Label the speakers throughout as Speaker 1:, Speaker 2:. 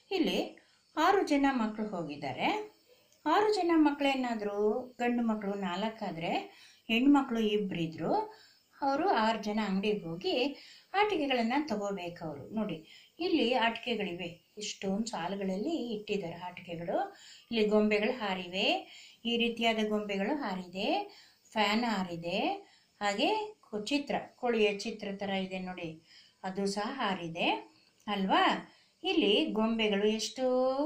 Speaker 1: ಇಲ್ಲಿ ಆರು ಜನ ಮಕ್ಕಳು ಹೋಗಿದ್ದಾರೆ ಆರು ಜನ ಮಕ್ಕಳೇನಾದರೂ ಗಂಡು ಮಕ್ಕಳು ನಾಲ್ಕಾದರೆ ಹೆಣ್ಮಕ್ಳು ಇಬ್ಬರಿದ್ರು ಅವರು ಆರು ಜನ ಅಂಗಡಿಗೆ ಹೋಗಿ ಆಟಿಕೆಗಳನ್ನು ತಗೋಬೇಕು ಅವರು ನೋಡಿ ಇಲ್ಲಿ ಆಟಿಕೆಗಳಿವೆ ಇಷ್ಟೊಂದು ಸಾಲುಗಳಲ್ಲಿ ಇಟ್ಟಿದ್ದಾರೆ ಆಟಿಕೆಗಳು ಇಲ್ಲಿ ಗೊಂಬೆಗಳು ಹಾರಿವೆ ಈ ರೀತಿಯಾದ ಗೊಂಬೆಗಳು ಹಾರಿದೆ ಫ್ಯಾನ್ ಹಾರಿದೆ ಹಾಗೆ ಕು- ಚಿತ್ರ ಕೋಳಿಯ ಚಿತ್ರ ಥರ ಇದೆ ನೋಡಿ ಅದು ಸಹ ಹಾರಿದೆ ಅಲ್ವಾ ಇಲ್ಲಿ ಗೊಂಬೆಗಳು ಎಷ್ಟು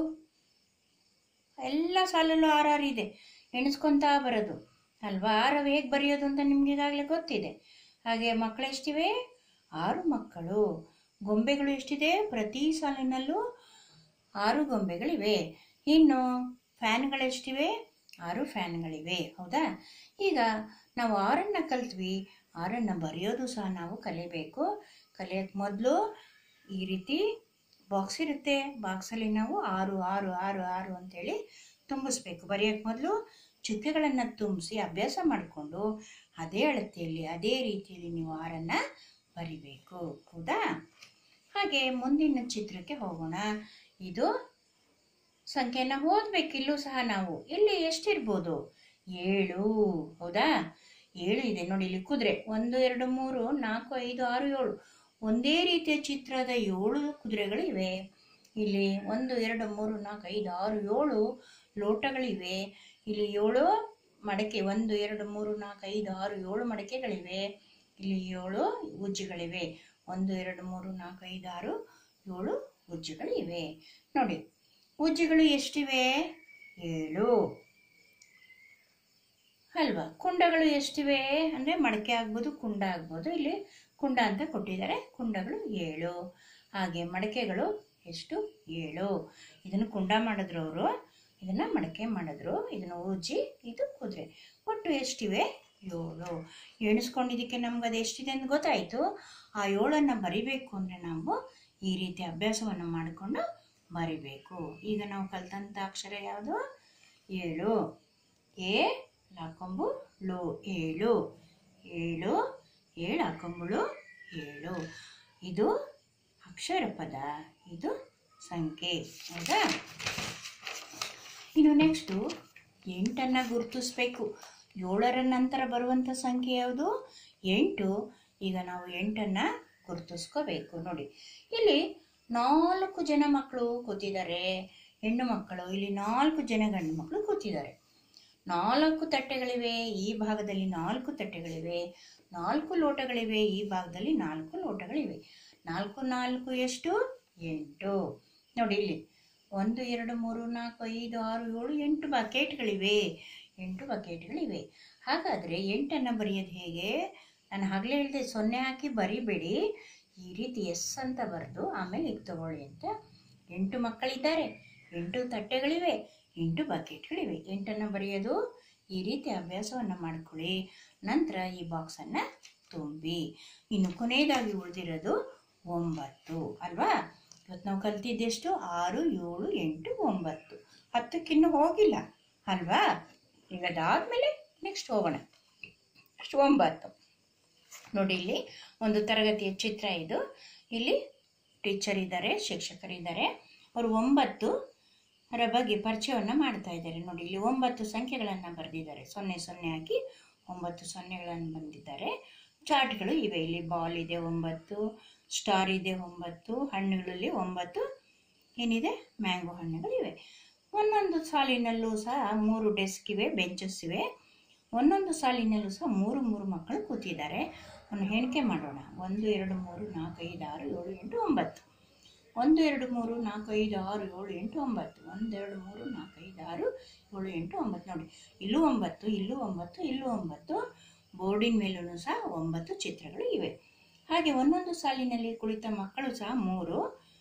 Speaker 1: ಎಲ್ಲ ಸಾಲಲ್ಲೂ ಆರಾರು ಇದೆ ಎಣಿಸ್ಕೊಂತಾ ಬರೋದು ಅಲ್ವಾ ಆರವು ಹೇಗೆ ಬರೆಯೋದು ಅಂತ ನಿಮ್ಗೆ ಈಗಾಗಲೇ ಗೊತ್ತಿದೆ ಹಾಗೆ ಮಕ್ಕಳು ಎಷ್ಟಿವೆ ಆರು ಮಕ್ಕಳು ಗೊಂಬೆಗಳು ಎಷ್ಟಿದೆ ಪ್ರತಿ ಸಾಲಿನಲ್ಲೂ ಆರು ಗೊಂಬೆಗಳಿವೆ ಇನ್ನು ಫ್ಯಾನ್ಗಳೆಷ್ಟಿವೆ ಆರು ಫ್ಯಾನ್ಗಳಿವೆ ಹೌದಾ ಈಗ ನಾವು ಆರನ್ನು ಕಲ್ತ್ವಿ ಆರನ್ನು ಬರೆಯೋದು ಸಹ ನಾವು ಕಲಿಬೇಕು ಕಲಿಯೋಕ್ಕೆ ಮೊದಲು ಈ ರೀತಿ ಬಾಕ್ಸ್ ಇರುತ್ತೆ ಬಾಕ್ಸಲ್ಲಿ ನಾವು ಆರು ಆರು ಆರು ಆರು ಅಂತೇಳಿ ತುಂಬಿಸ್ಬೇಕು ಬರೆಯೋಕ್ಕೆ ಮೊದಲು ಚುಕ್ಕೆಗಳನ್ನು ತುಂಬಿಸಿ ಅಭ್ಯಾಸ ಮಾಡಿಕೊಂಡು ಅದೇ ಅಳತೆಯಲ್ಲಿ ಅದೇ ರೀತಿಯಲ್ಲಿ ನೀವು ಆರನ್ನು ಬರಿಬೇಕು ಹೌದಾ ಹಾಗೆ ಮುಂದಿನ ಚಿತ್ರಕ್ಕೆ ಹೋಗೋಣ ಇದು ಸಂಖ್ಯೆನ ಓದ್ಬೇಕು ಇಲ್ಲೂ ಸಹ ನಾವು ಇಲ್ಲಿ ಎಷ್ಟಿರ್ಬೋದು ಏಳು ಹೌದಾ ಏಳು ಇದೆ ನೋಡಿ ಇಲ್ಲಿ ಕುದುರೆ ಒಂದು ಎರಡು ಮೂರು ನಾಲ್ಕು ಐದು ಆರು ಏಳು ಒಂದೇ ರೀತಿಯ ಚಿತ್ರದ ಏಳು ಕುದುರೆಗಳು ಇವೆ ಇಲ್ಲಿ ಒಂದು ಎರಡು ಮೂರು ನಾಲ್ಕು ಐದು ಆರು ಏಳು ಲೋಟಗಳಿವೆ ಇಲ್ಲಿ ಏಳು ಮಡಕೆ ಒಂದು ಎರಡು ಮೂರು ನಾಲ್ಕು ಐದು ಆರು ಏಳು ಮಡಕೆಗಳಿವೆ ಇಲ್ಲಿ ಏಳು ಉಜ್ಜುಗಳಿವೆ ಒಂದು ಎರಡು ಮೂರು ನಾಲ್ಕು ಐದು ಆರು ಏಳು ಉಜ್ಜುಗಳಿವೆ ನೋಡಿ ಉಜ್ಜುಗಳು ಎಷ್ಟಿವೆ ಏಳು ಅಲ್ವಾ ಕುಂಡಗಳು ಎಷ್ಟಿವೆ ಅಂದರೆ ಮಡಕೆ ಆಗ್ಬೋದು ಕುಂಡ ಆಗ್ಬೋದು ಇಲ್ಲಿ ಕುಂಡ ಅಂತ ಕೊಟ್ಟಿದ್ದಾರೆ ಕುಂಡಗಳು ಏಳು ಹಾಗೆ ಮಡಕೆಗಳು ಎಷ್ಟು ಏಳು ಇದನ್ನು ಕುಂಡ ಮಾಡಿದ್ರು ಅವರು ಇದನ್ನು ಮಡಕೆ ಮಾಡಿದ್ರು ಇದನ್ನು ಉಜ್ಜಿ ಇದು ಕುದುರೆ ಒಟ್ಟು ಎಷ್ಟಿವೆ ಏಳು ಎಣಿಸ್ಕೊಂಡಿದ್ದಕ್ಕೆ ನಮ್ಗೆ ಅದು ಎಷ್ಟಿದೆ ಅಂತ ಗೊತ್ತಾಯಿತು ಆ ಏಳನ್ನು ಬರಿಬೇಕು ಅಂದರೆ ನಾವು ಈ ರೀತಿ ಅಭ್ಯಾಸವನ್ನು ಮಾಡಿಕೊಂಡು ಬರಿಬೇಕು ಈಗ ನಾವು ಕಲ್ತಂಥ ಅಕ್ಷರ ಯಾವುದು ಏಳು ಎ ಹಾಕೊಂಬು ಲು ಏಳು ಏಳು ಏಳು ಹಾಕೊಂಬುಳು ಏಳು ಇದು ಅಕ್ಷರ ಪದ ಇದು ಸಂಖ್ಯೆ ಹೌದಾ ಇನ್ನು ನೆಕ್ಸ್ಟು ಎಂಟನ್ನು ಗುರುತಿಸ್ಬೇಕು ಏಳರ ನಂತರ ಬರುವಂಥ ಸಂಖ್ಯೆ ಯಾವುದು ಎಂಟು ಈಗ ನಾವು ಎಂಟನ್ನು ಗುರುತಿಸ್ಕೋಬೇಕು ನೋಡಿ ಇಲ್ಲಿ ನಾಲ್ಕು ಜನ ಮಕ್ಕಳು ಕೂತಿದ್ದಾರೆ ಹೆಣ್ಣು ಮಕ್ಕಳು ಇಲ್ಲಿ ನಾಲ್ಕು ಜನ ಗಂಡು ಮಕ್ಕಳು ಕೂತಿದ್ದಾರೆ ನಾಲ್ಕು ತಟ್ಟೆಗಳಿವೆ ಈ ಭಾಗದಲ್ಲಿ ನಾಲ್ಕು ತಟ್ಟೆಗಳಿವೆ ನಾಲ್ಕು ಲೋಟಗಳಿವೆ ಈ ಭಾಗದಲ್ಲಿ ನಾಲ್ಕು ಲೋಟಗಳಿವೆ ನಾಲ್ಕು ನಾಲ್ಕು ಎಷ್ಟು ಎಂಟು ನೋಡಿ ಇಲ್ಲಿ ಒಂದು ಎರಡು ಮೂರು ನಾಲ್ಕು ಐದು ಆರು ಏಳು ಎಂಟು ಬಕೆಟ್ಗಳಿವೆ ಎಂಟು ಬಕೆಟ್ಗಳಿವೆ ಹಾಗಾದರೆ ಎಂಟನ್ನು ಬರೆಯೋದು ಹೇಗೆ ನಾನು ಆಗಲೇ ಹೇಳಿದೆ ಸೊನ್ನೆ ಹಾಕಿ ಬರಿಬೇಡಿ ಈ ರೀತಿ ಎಸ್ ಅಂತ ಬರೆದು ಆಮೇಲೆ ಈಗ ತಗೊಳ್ಳಿ ಅಂತ ಎಂಟು ಮಕ್ಕಳಿದ್ದಾರೆ ಎಂಟು ತಟ್ಟೆಗಳಿವೆ ಎಂಟು ಬಕೆಟ್ಗಳಿವೆ ಎಂಟನ್ನು ಬರೆಯೋದು ಈ ರೀತಿ ಅಭ್ಯಾಸವನ್ನು ಮಾಡ್ಕೊಳ್ಳಿ ನಂತರ ಈ ಬಾಕ್ಸನ್ನು ತುಂಬಿ ಇನ್ನು ಕೊನೆಯದಾಗಿ ಉಳಿದಿರೋದು ಒಂಬತ್ತು ಅಲ್ವಾ ಇವತ್ತು ನಾವು ಕಲ್ತಿದ್ದೆಷ್ಟು ಆರು ಏಳು ಎಂಟು ಒಂಬತ್ತು ಹತ್ತಕ್ಕಿನ್ನೂ ಹೋಗಿಲ್ಲ ಅಲ್ವಾ ಈಗ ಅದಾದಮೇಲೆ ನೆಕ್ಸ್ಟ್ ಹೋಗೋಣ ನೆಕ್ಸ್ಟ್ ಒಂಬತ್ತು ನೋಡಿ ಇಲ್ಲಿ ಒಂದು ತರಗತಿಯ ಚಿತ್ರ ಇದು ಇಲ್ಲಿ ಟೀಚರ್ ಇದ್ದಾರೆ ಶಿಕ್ಷಕರಿದ್ದಾರೆ ಅವರು ಒಂಬತ್ತು ಅದರ ಬಗ್ಗೆ ಪರಿಚಯವನ್ನು ಮಾಡ್ತಾ ಇದ್ದಾರೆ ನೋಡಿ ಇಲ್ಲಿ ಒಂಬತ್ತು ಸಂಖ್ಯೆಗಳನ್ನು ಬರೆದಿದ್ದಾರೆ ಸೊನ್ನೆ ಸೊನ್ನೆ ಹಾಕಿ ಒಂಬತ್ತು ಸೊನ್ನೆಗಳನ್ನು ಬಂದಿದ್ದಾರೆ ಚಾರ್ಟ್ಗಳು ಇವೆ ಇಲ್ಲಿ ಬಾಲ್ ಇದೆ ಒಂಬತ್ತು ಸ್ಟಾರ್ ಇದೆ ಒಂಬತ್ತು ಹಣ್ಣುಗಳಲ್ಲಿ ಒಂಬತ್ತು ಏನಿದೆ ಮ್ಯಾಂಗೋ ಹಣ್ಣುಗಳಿವೆ ಒಂದೊಂದು ಸಾಲಿನಲ್ಲೂ ಸಹ ಮೂರು ಡೆಸ್ಕ್ ಇವೆ ಬೆಂಚಸ್ ಇವೆ ಒಂದೊಂದು ಸಾಲಿನಲ್ಲೂ ಸಹ ಮೂರು ಮೂರು ಮಕ್ಕಳು ಕೂತಿದ್ದಾರೆ ಒಂದು ಎಣಿಕೆ ಮಾಡೋಣ ಒಂದು ಎರಡು ಮೂರು ನಾಲ್ಕು ಐದು ಆರು ಏಳು ಎಂಟು ಒಂಬತ್ತು ಒಂದು ಎರಡು ಮೂರು ನಾಲ್ಕು ಐದು ಆರು ಏಳು ಎಂಟು ಒಂಬತ್ತು ಒಂದೆರಡು ಮೂರು ನಾಲ್ಕು ಐದು ಆರು ಏಳು ಎಂಟು ಒಂಬತ್ತು ನೋಡಿ ಇಲ್ಲೂ ಒಂಬತ್ತು ಇಲ್ಲೂ ಒಂಬತ್ತು ಇಲ್ಲೂ ಒಂಬತ್ತು ಬೋರ್ಡಿನ ಮೇಲೂ ಸಹ ಒಂಬತ್ತು ಚಿತ್ರಗಳು ಇವೆ ಹಾಗೆ ಒಂದೊಂದು ಸಾಲಿನಲ್ಲಿ ಕುಳಿತ ಮಕ್ಕಳು ಸಹ ಮೂರು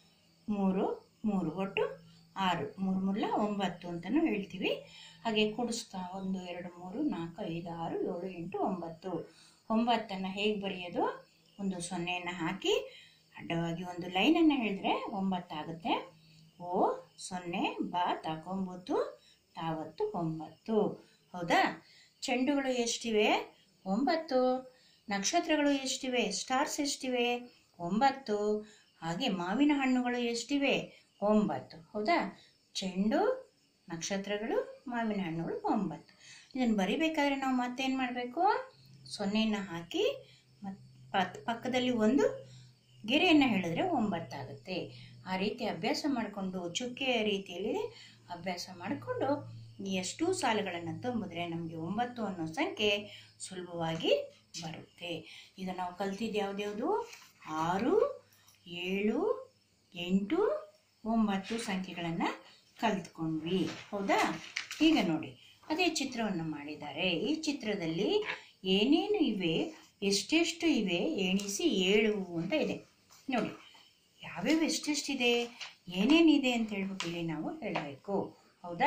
Speaker 1: ಮೂರು ಮೂರು ಒಟ್ಟು ಆರು ಮೂರು ಮುಲ್ಲ ಒಂಬತ್ತು ಅಂತಲೂ ಹೇಳ್ತೀವಿ ಹಾಗೆ ಕೂಡಿಸ್ತಾ ಒಂದು ಎರಡು ಮೂರು ನಾಲ್ಕು ಐದು ಆರು ಏಳು ಎಂಟು ಒಂಬತ್ತು ಒಂಬತ್ತನ್ನು ಹೇಗೆ ಬರೆಯೋದು ಒಂದು ಸೊನ್ನೆಯನ್ನು ಹಾಕಿ ಅಡ್ಡವಾಗಿ ಒಂದು ಲೈನನ್ನು ಹೇಳಿದ್ರೆ ಒಂಬತ್ತಾಗುತ್ತೆ ಓ ಸೊನ್ನೆ ಬಾ ತಗೊಂಬತ್ತು ತಾವತ್ತು ಒಂಬತ್ತು ಹೌದಾ ಚೆಂಡುಗಳು ಎಷ್ಟಿವೆ ಒಂಬತ್ತು ನಕ್ಷತ್ರಗಳು ಎಷ್ಟಿವೆ ಸ್ಟಾರ್ಸ್ ಎಷ್ಟಿವೆ ಒಂಬತ್ತು ಹಾಗೆ ಮಾವಿನ ಹಣ್ಣುಗಳು ಎಷ್ಟಿವೆ ಒಂಬತ್ತು ಹೌದಾ ಚೆಂಡು ನಕ್ಷತ್ರಗಳು ಮಾವಿನ ಹಣ್ಣುಗಳು ಒಂಬತ್ತು ಇದನ್ನು ಬರಿಬೇಕಾದ್ರೆ ನಾವು ಮತ್ತೇನು ಮಾಡಬೇಕು ಸೊನ್ನೆಯನ್ನು ಹಾಕಿ ಮತ್ತು ಪಕ್ಕದಲ್ಲಿ ಒಂದು ಗೆರೆಯನ್ನು ಹೇಳಿದ್ರೆ ಒಂಬತ್ತಾಗುತ್ತೆ ಆ ರೀತಿ ಅಭ್ಯಾಸ ಮಾಡಿಕೊಂಡು ಚುಕ್ಕೆಯ ರೀತಿಯಲ್ಲಿ ಅಭ್ಯಾಸ ಮಾಡಿಕೊಂಡು ಎಷ್ಟು ಸಾಲುಗಳನ್ನು ತುಂಬಿದ್ರೆ ನಮಗೆ ಒಂಬತ್ತು ಅನ್ನೋ ಸಂಖ್ಯೆ ಸುಲಭವಾಗಿ ಬರುತ್ತೆ ಈಗ ನಾವು ಕಲ್ತಿದ್ದು ಯಾವ್ದ್ಯಾವುದು ಆರು ಏಳು ಎಂಟು ಒಂಬತ್ತು ಸಂಖ್ಯೆಗಳನ್ನು ಕಲ್ತ್ಕೊಂಡ್ವಿ ಹೌದಾ ಈಗ ನೋಡಿ ಅದೇ ಚಿತ್ರವನ್ನು ಮಾಡಿದ್ದಾರೆ ಈ ಚಿತ್ರದಲ್ಲಿ ಏನೇನು ಇವೆ ಎಷ್ಟೆಷ್ಟು ಇವೆ ಎಣಿಸಿ ಏಳು ಅಂತ ಇದೆ ನೋಡಿ ಯಾವ್ಯಾವ ಎಷ್ಟೆಷ್ಟಿದೆ ಏನೇನಿದೆ ಅಂತ ಹೇಳ್ಬಿಟ್ಟು ಇಲ್ಲಿ ನಾವು ಹೇಳಬೇಕು ಹೌದಾ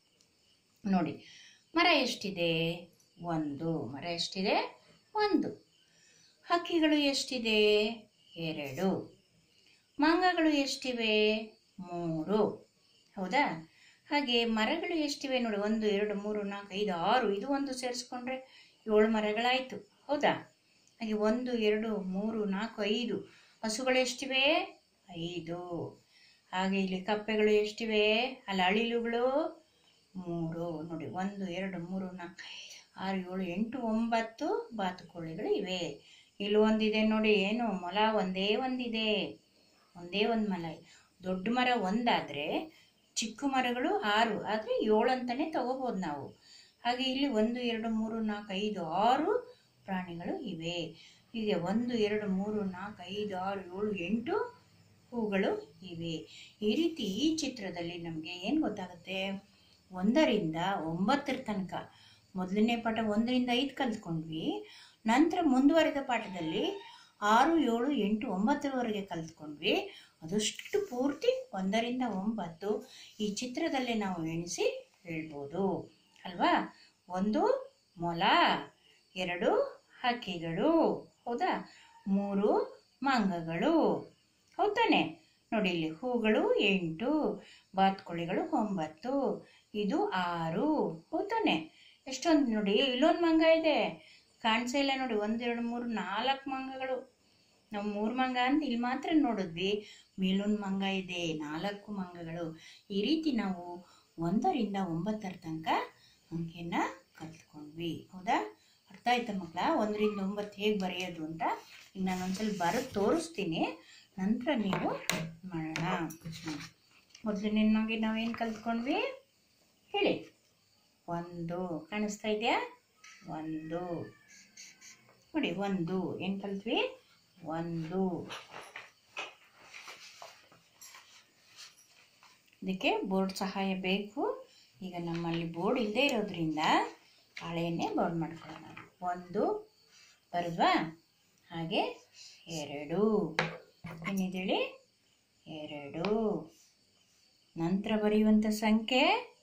Speaker 1: ನೋಡಿ ಮರ ಎಷ್ಟಿದೆ ಒಂದು ಮರ ಎಷ್ಟಿದೆ ಒಂದು ಹಕ್ಕಿಗಳು ಎಷ್ಟಿದೆ ಎರಡು ಮಂಗಗಳು ಎಷ್ಟಿವೆ ಮೂರು ಹೌದಾ ಹಾಗೆ ಮರಗಳು ಎಷ್ಟಿವೆ ನೋಡಿ ಒಂದು ಎರಡು ಮೂರು ನಾಲ್ಕು ಐದು ಆರು ಇದು ಒಂದು ಸೇರಿಸ್ಕೊಂಡ್ರೆ ಏಳು ಮರಗಳಾಯಿತು ಹೌದಾ ಹಾಗೆ ಒಂದು ಎರಡು ಮೂರು ನಾಲ್ಕು ಐದು ಹಸುಗಳು ಎಷ್ಟಿವೆ ಐದು ಹಾಗೆ ಇಲ್ಲಿ ಕಪ್ಪೆಗಳು ಎಷ್ಟಿವೆ ಅಲ್ಲ ಅಳಿಲುಗಳು ಮೂರು ನೋಡಿ ಒಂದು ಎರಡು ಮೂರು ನಾಲ್ಕು ಆರು ಏಳು ಎಂಟು ಒಂಬತ್ತು ಬಾತುಕೋಳಿಗಳು ಇವೆ ಇಲ್ಲಿ ಒಂದಿದೆ ನೋಡಿ ಏನು ಮೊಲ ಒಂದೇ ಒಂದಿದೆ ಒಂದೇ ಒಂದು ಮಲ ದೊಡ್ಡ ಮರ ಒಂದಾದರೆ ಚಿಕ್ಕ ಮರಗಳು ಆರು ಆದರೆ ಏಳು ಅಂತಲೇ ತಗೋಬೋದು ನಾವು ಹಾಗೆ ಇಲ್ಲಿ ಒಂದು ಎರಡು ಮೂರು ನಾಲ್ಕು ಐದು ಆರು ಪ್ರಾಣಿಗಳು ಇವೆ ಹೀಗೆ ಒಂದು ಎರಡು ಮೂರು ನಾಲ್ಕು ಐದು ಆರು ಏಳು ಎಂಟು ಹೂಗಳು ಇವೆ ಈ ರೀತಿ ಈ ಚಿತ್ರದಲ್ಲಿ ನಮಗೆ ಏನು ಗೊತ್ತಾಗುತ್ತೆ ಒಂದರಿಂದ ಒಂಬತ್ತರ ತನಕ ಮೊದಲನೇ ಪಾಠ ಒಂದರಿಂದ ಐದು ಕಲ್ತ್ಕೊಂಡ್ವಿ ನಂತರ ಮುಂದುವರೆದ ಪಾಠದಲ್ಲಿ ಆರು ಏಳು ಎಂಟು ಒಂಬತ್ತರವರೆಗೆ ಕಲ್ತ್ಕೊಂಡ್ವಿ ಅದಷ್ಟು ಪೂರ್ತಿ ಒಂದರಿಂದ ಒಂಬತ್ತು ಈ ಚಿತ್ರದಲ್ಲೇ ನಾವು ಎಣಿಸಿ ಹೇಳ್ಬೋದು ಅಲ್ವಾ ಒಂದು ಮೊಲ ಎರಡು ಹಕ್ಕಿಗಳು ಹೌದಾ ಮೂರು ಮಂಗಗಳು ಹೌದಾನೆ ನೋಡಿ ಇಲ್ಲಿ ಹೂಗಳು ಎಂಟು ಬಾತ್ಕೋಳಿಗಳು ಒಂಬತ್ತು ಇದು ಆರು ಹೌದಾನೆ ಎಷ್ಟೊಂದು ನೋಡಿ ಇಲ್ಲೊಂದು ಮಂಗ ಇದೆ ಕಾಣಿಸೇ ಇಲ್ಲ ನೋಡಿ ಒಂದೆರಡು ಮೂರು ನಾಲ್ಕು ಮಂಗಗಳು ನಾವು ಮೂರು ಮಂಗ ಅಂತ ಇಲ್ಲಿ ಮಾತ್ರ ನೋಡಿದ್ವಿ ಮೇಲೊಂದು ಮಂಗ ಇದೆ ನಾಲ್ಕು ಮಂಗಗಳು ಈ ರೀತಿ ನಾವು ಒಂದರಿಂದ ಒಂಬತ್ತರ ತನಕ ಅಂಕೆನ ಕಲ್ತ್ಕೊಂಡ್ವಿ ಹೌದಾ ಅರ್ಥ ಆಯ್ತಾ ಮಕ್ಕಳ ಒಂದರಿಂದ ಒಂಬತ್ತು ಹೇಗೆ ಬರೆಯೋದು ಅಂತ ಈಗ ನಾನು ಒಂದ್ಸಲ ಬರೆದು ತೋರಿಸ್ತೀನಿ ನಂತರ ನೀವು ಮಾಡೋಣ ಮೊದಲನೇನಾಗಿ ನಾವೇನು ಕಲ್ತ್ಕೊಂಡ್ವಿ ಹೇಳಿ ಒಂದು ಕಾಣಿಸ್ತಾ ಇದೆಯಾ ಒಂದು ನೋಡಿ ಒಂದು ಏನು ಕಲ್ತ್ವಿ ಒಂದು ಇದಕ್ಕೆ ಬೋರ್ಡ್ ಸಹಾಯ ಬೇಕು ಈಗ ನಮ್ಮಲ್ಲಿ ಬೋರ್ಡ್ ಇಲ್ಲದೆ ಇರೋದ್ರಿಂದ ಹಾಳೆಯನ್ನೇ ಬೋರ್ಡ್ ಮಾಡ್ಕೊಳ್ಳೋಣ ಒಂದು ಬರದ್ವಾ ಹಾಗೆ ಎರಡು ಏನಿದೇಳಿ ಎರಡು ನಂತರ ಬರೆಯುವಂಥ ಸಂಖ್ಯೆ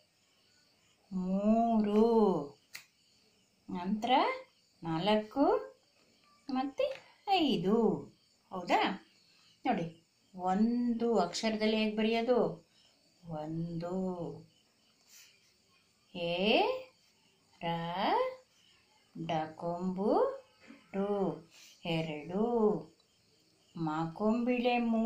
Speaker 1: ಮೂರು ನಂತರ ನಾಲ್ಕು ಮತ್ತು ಐದು ಹೌದಾ ನೋಡಿ ಒಂದು ಅಕ್ಷರದಲ್ಲಿ ಹೇಗೆ ಬರೆಯೋದು ಒಂದು ಎ ರ ಡಕೊಂಬು ಡು ಎರಡು ಮಾಕೊಂಬಿಳೆ ಮೂ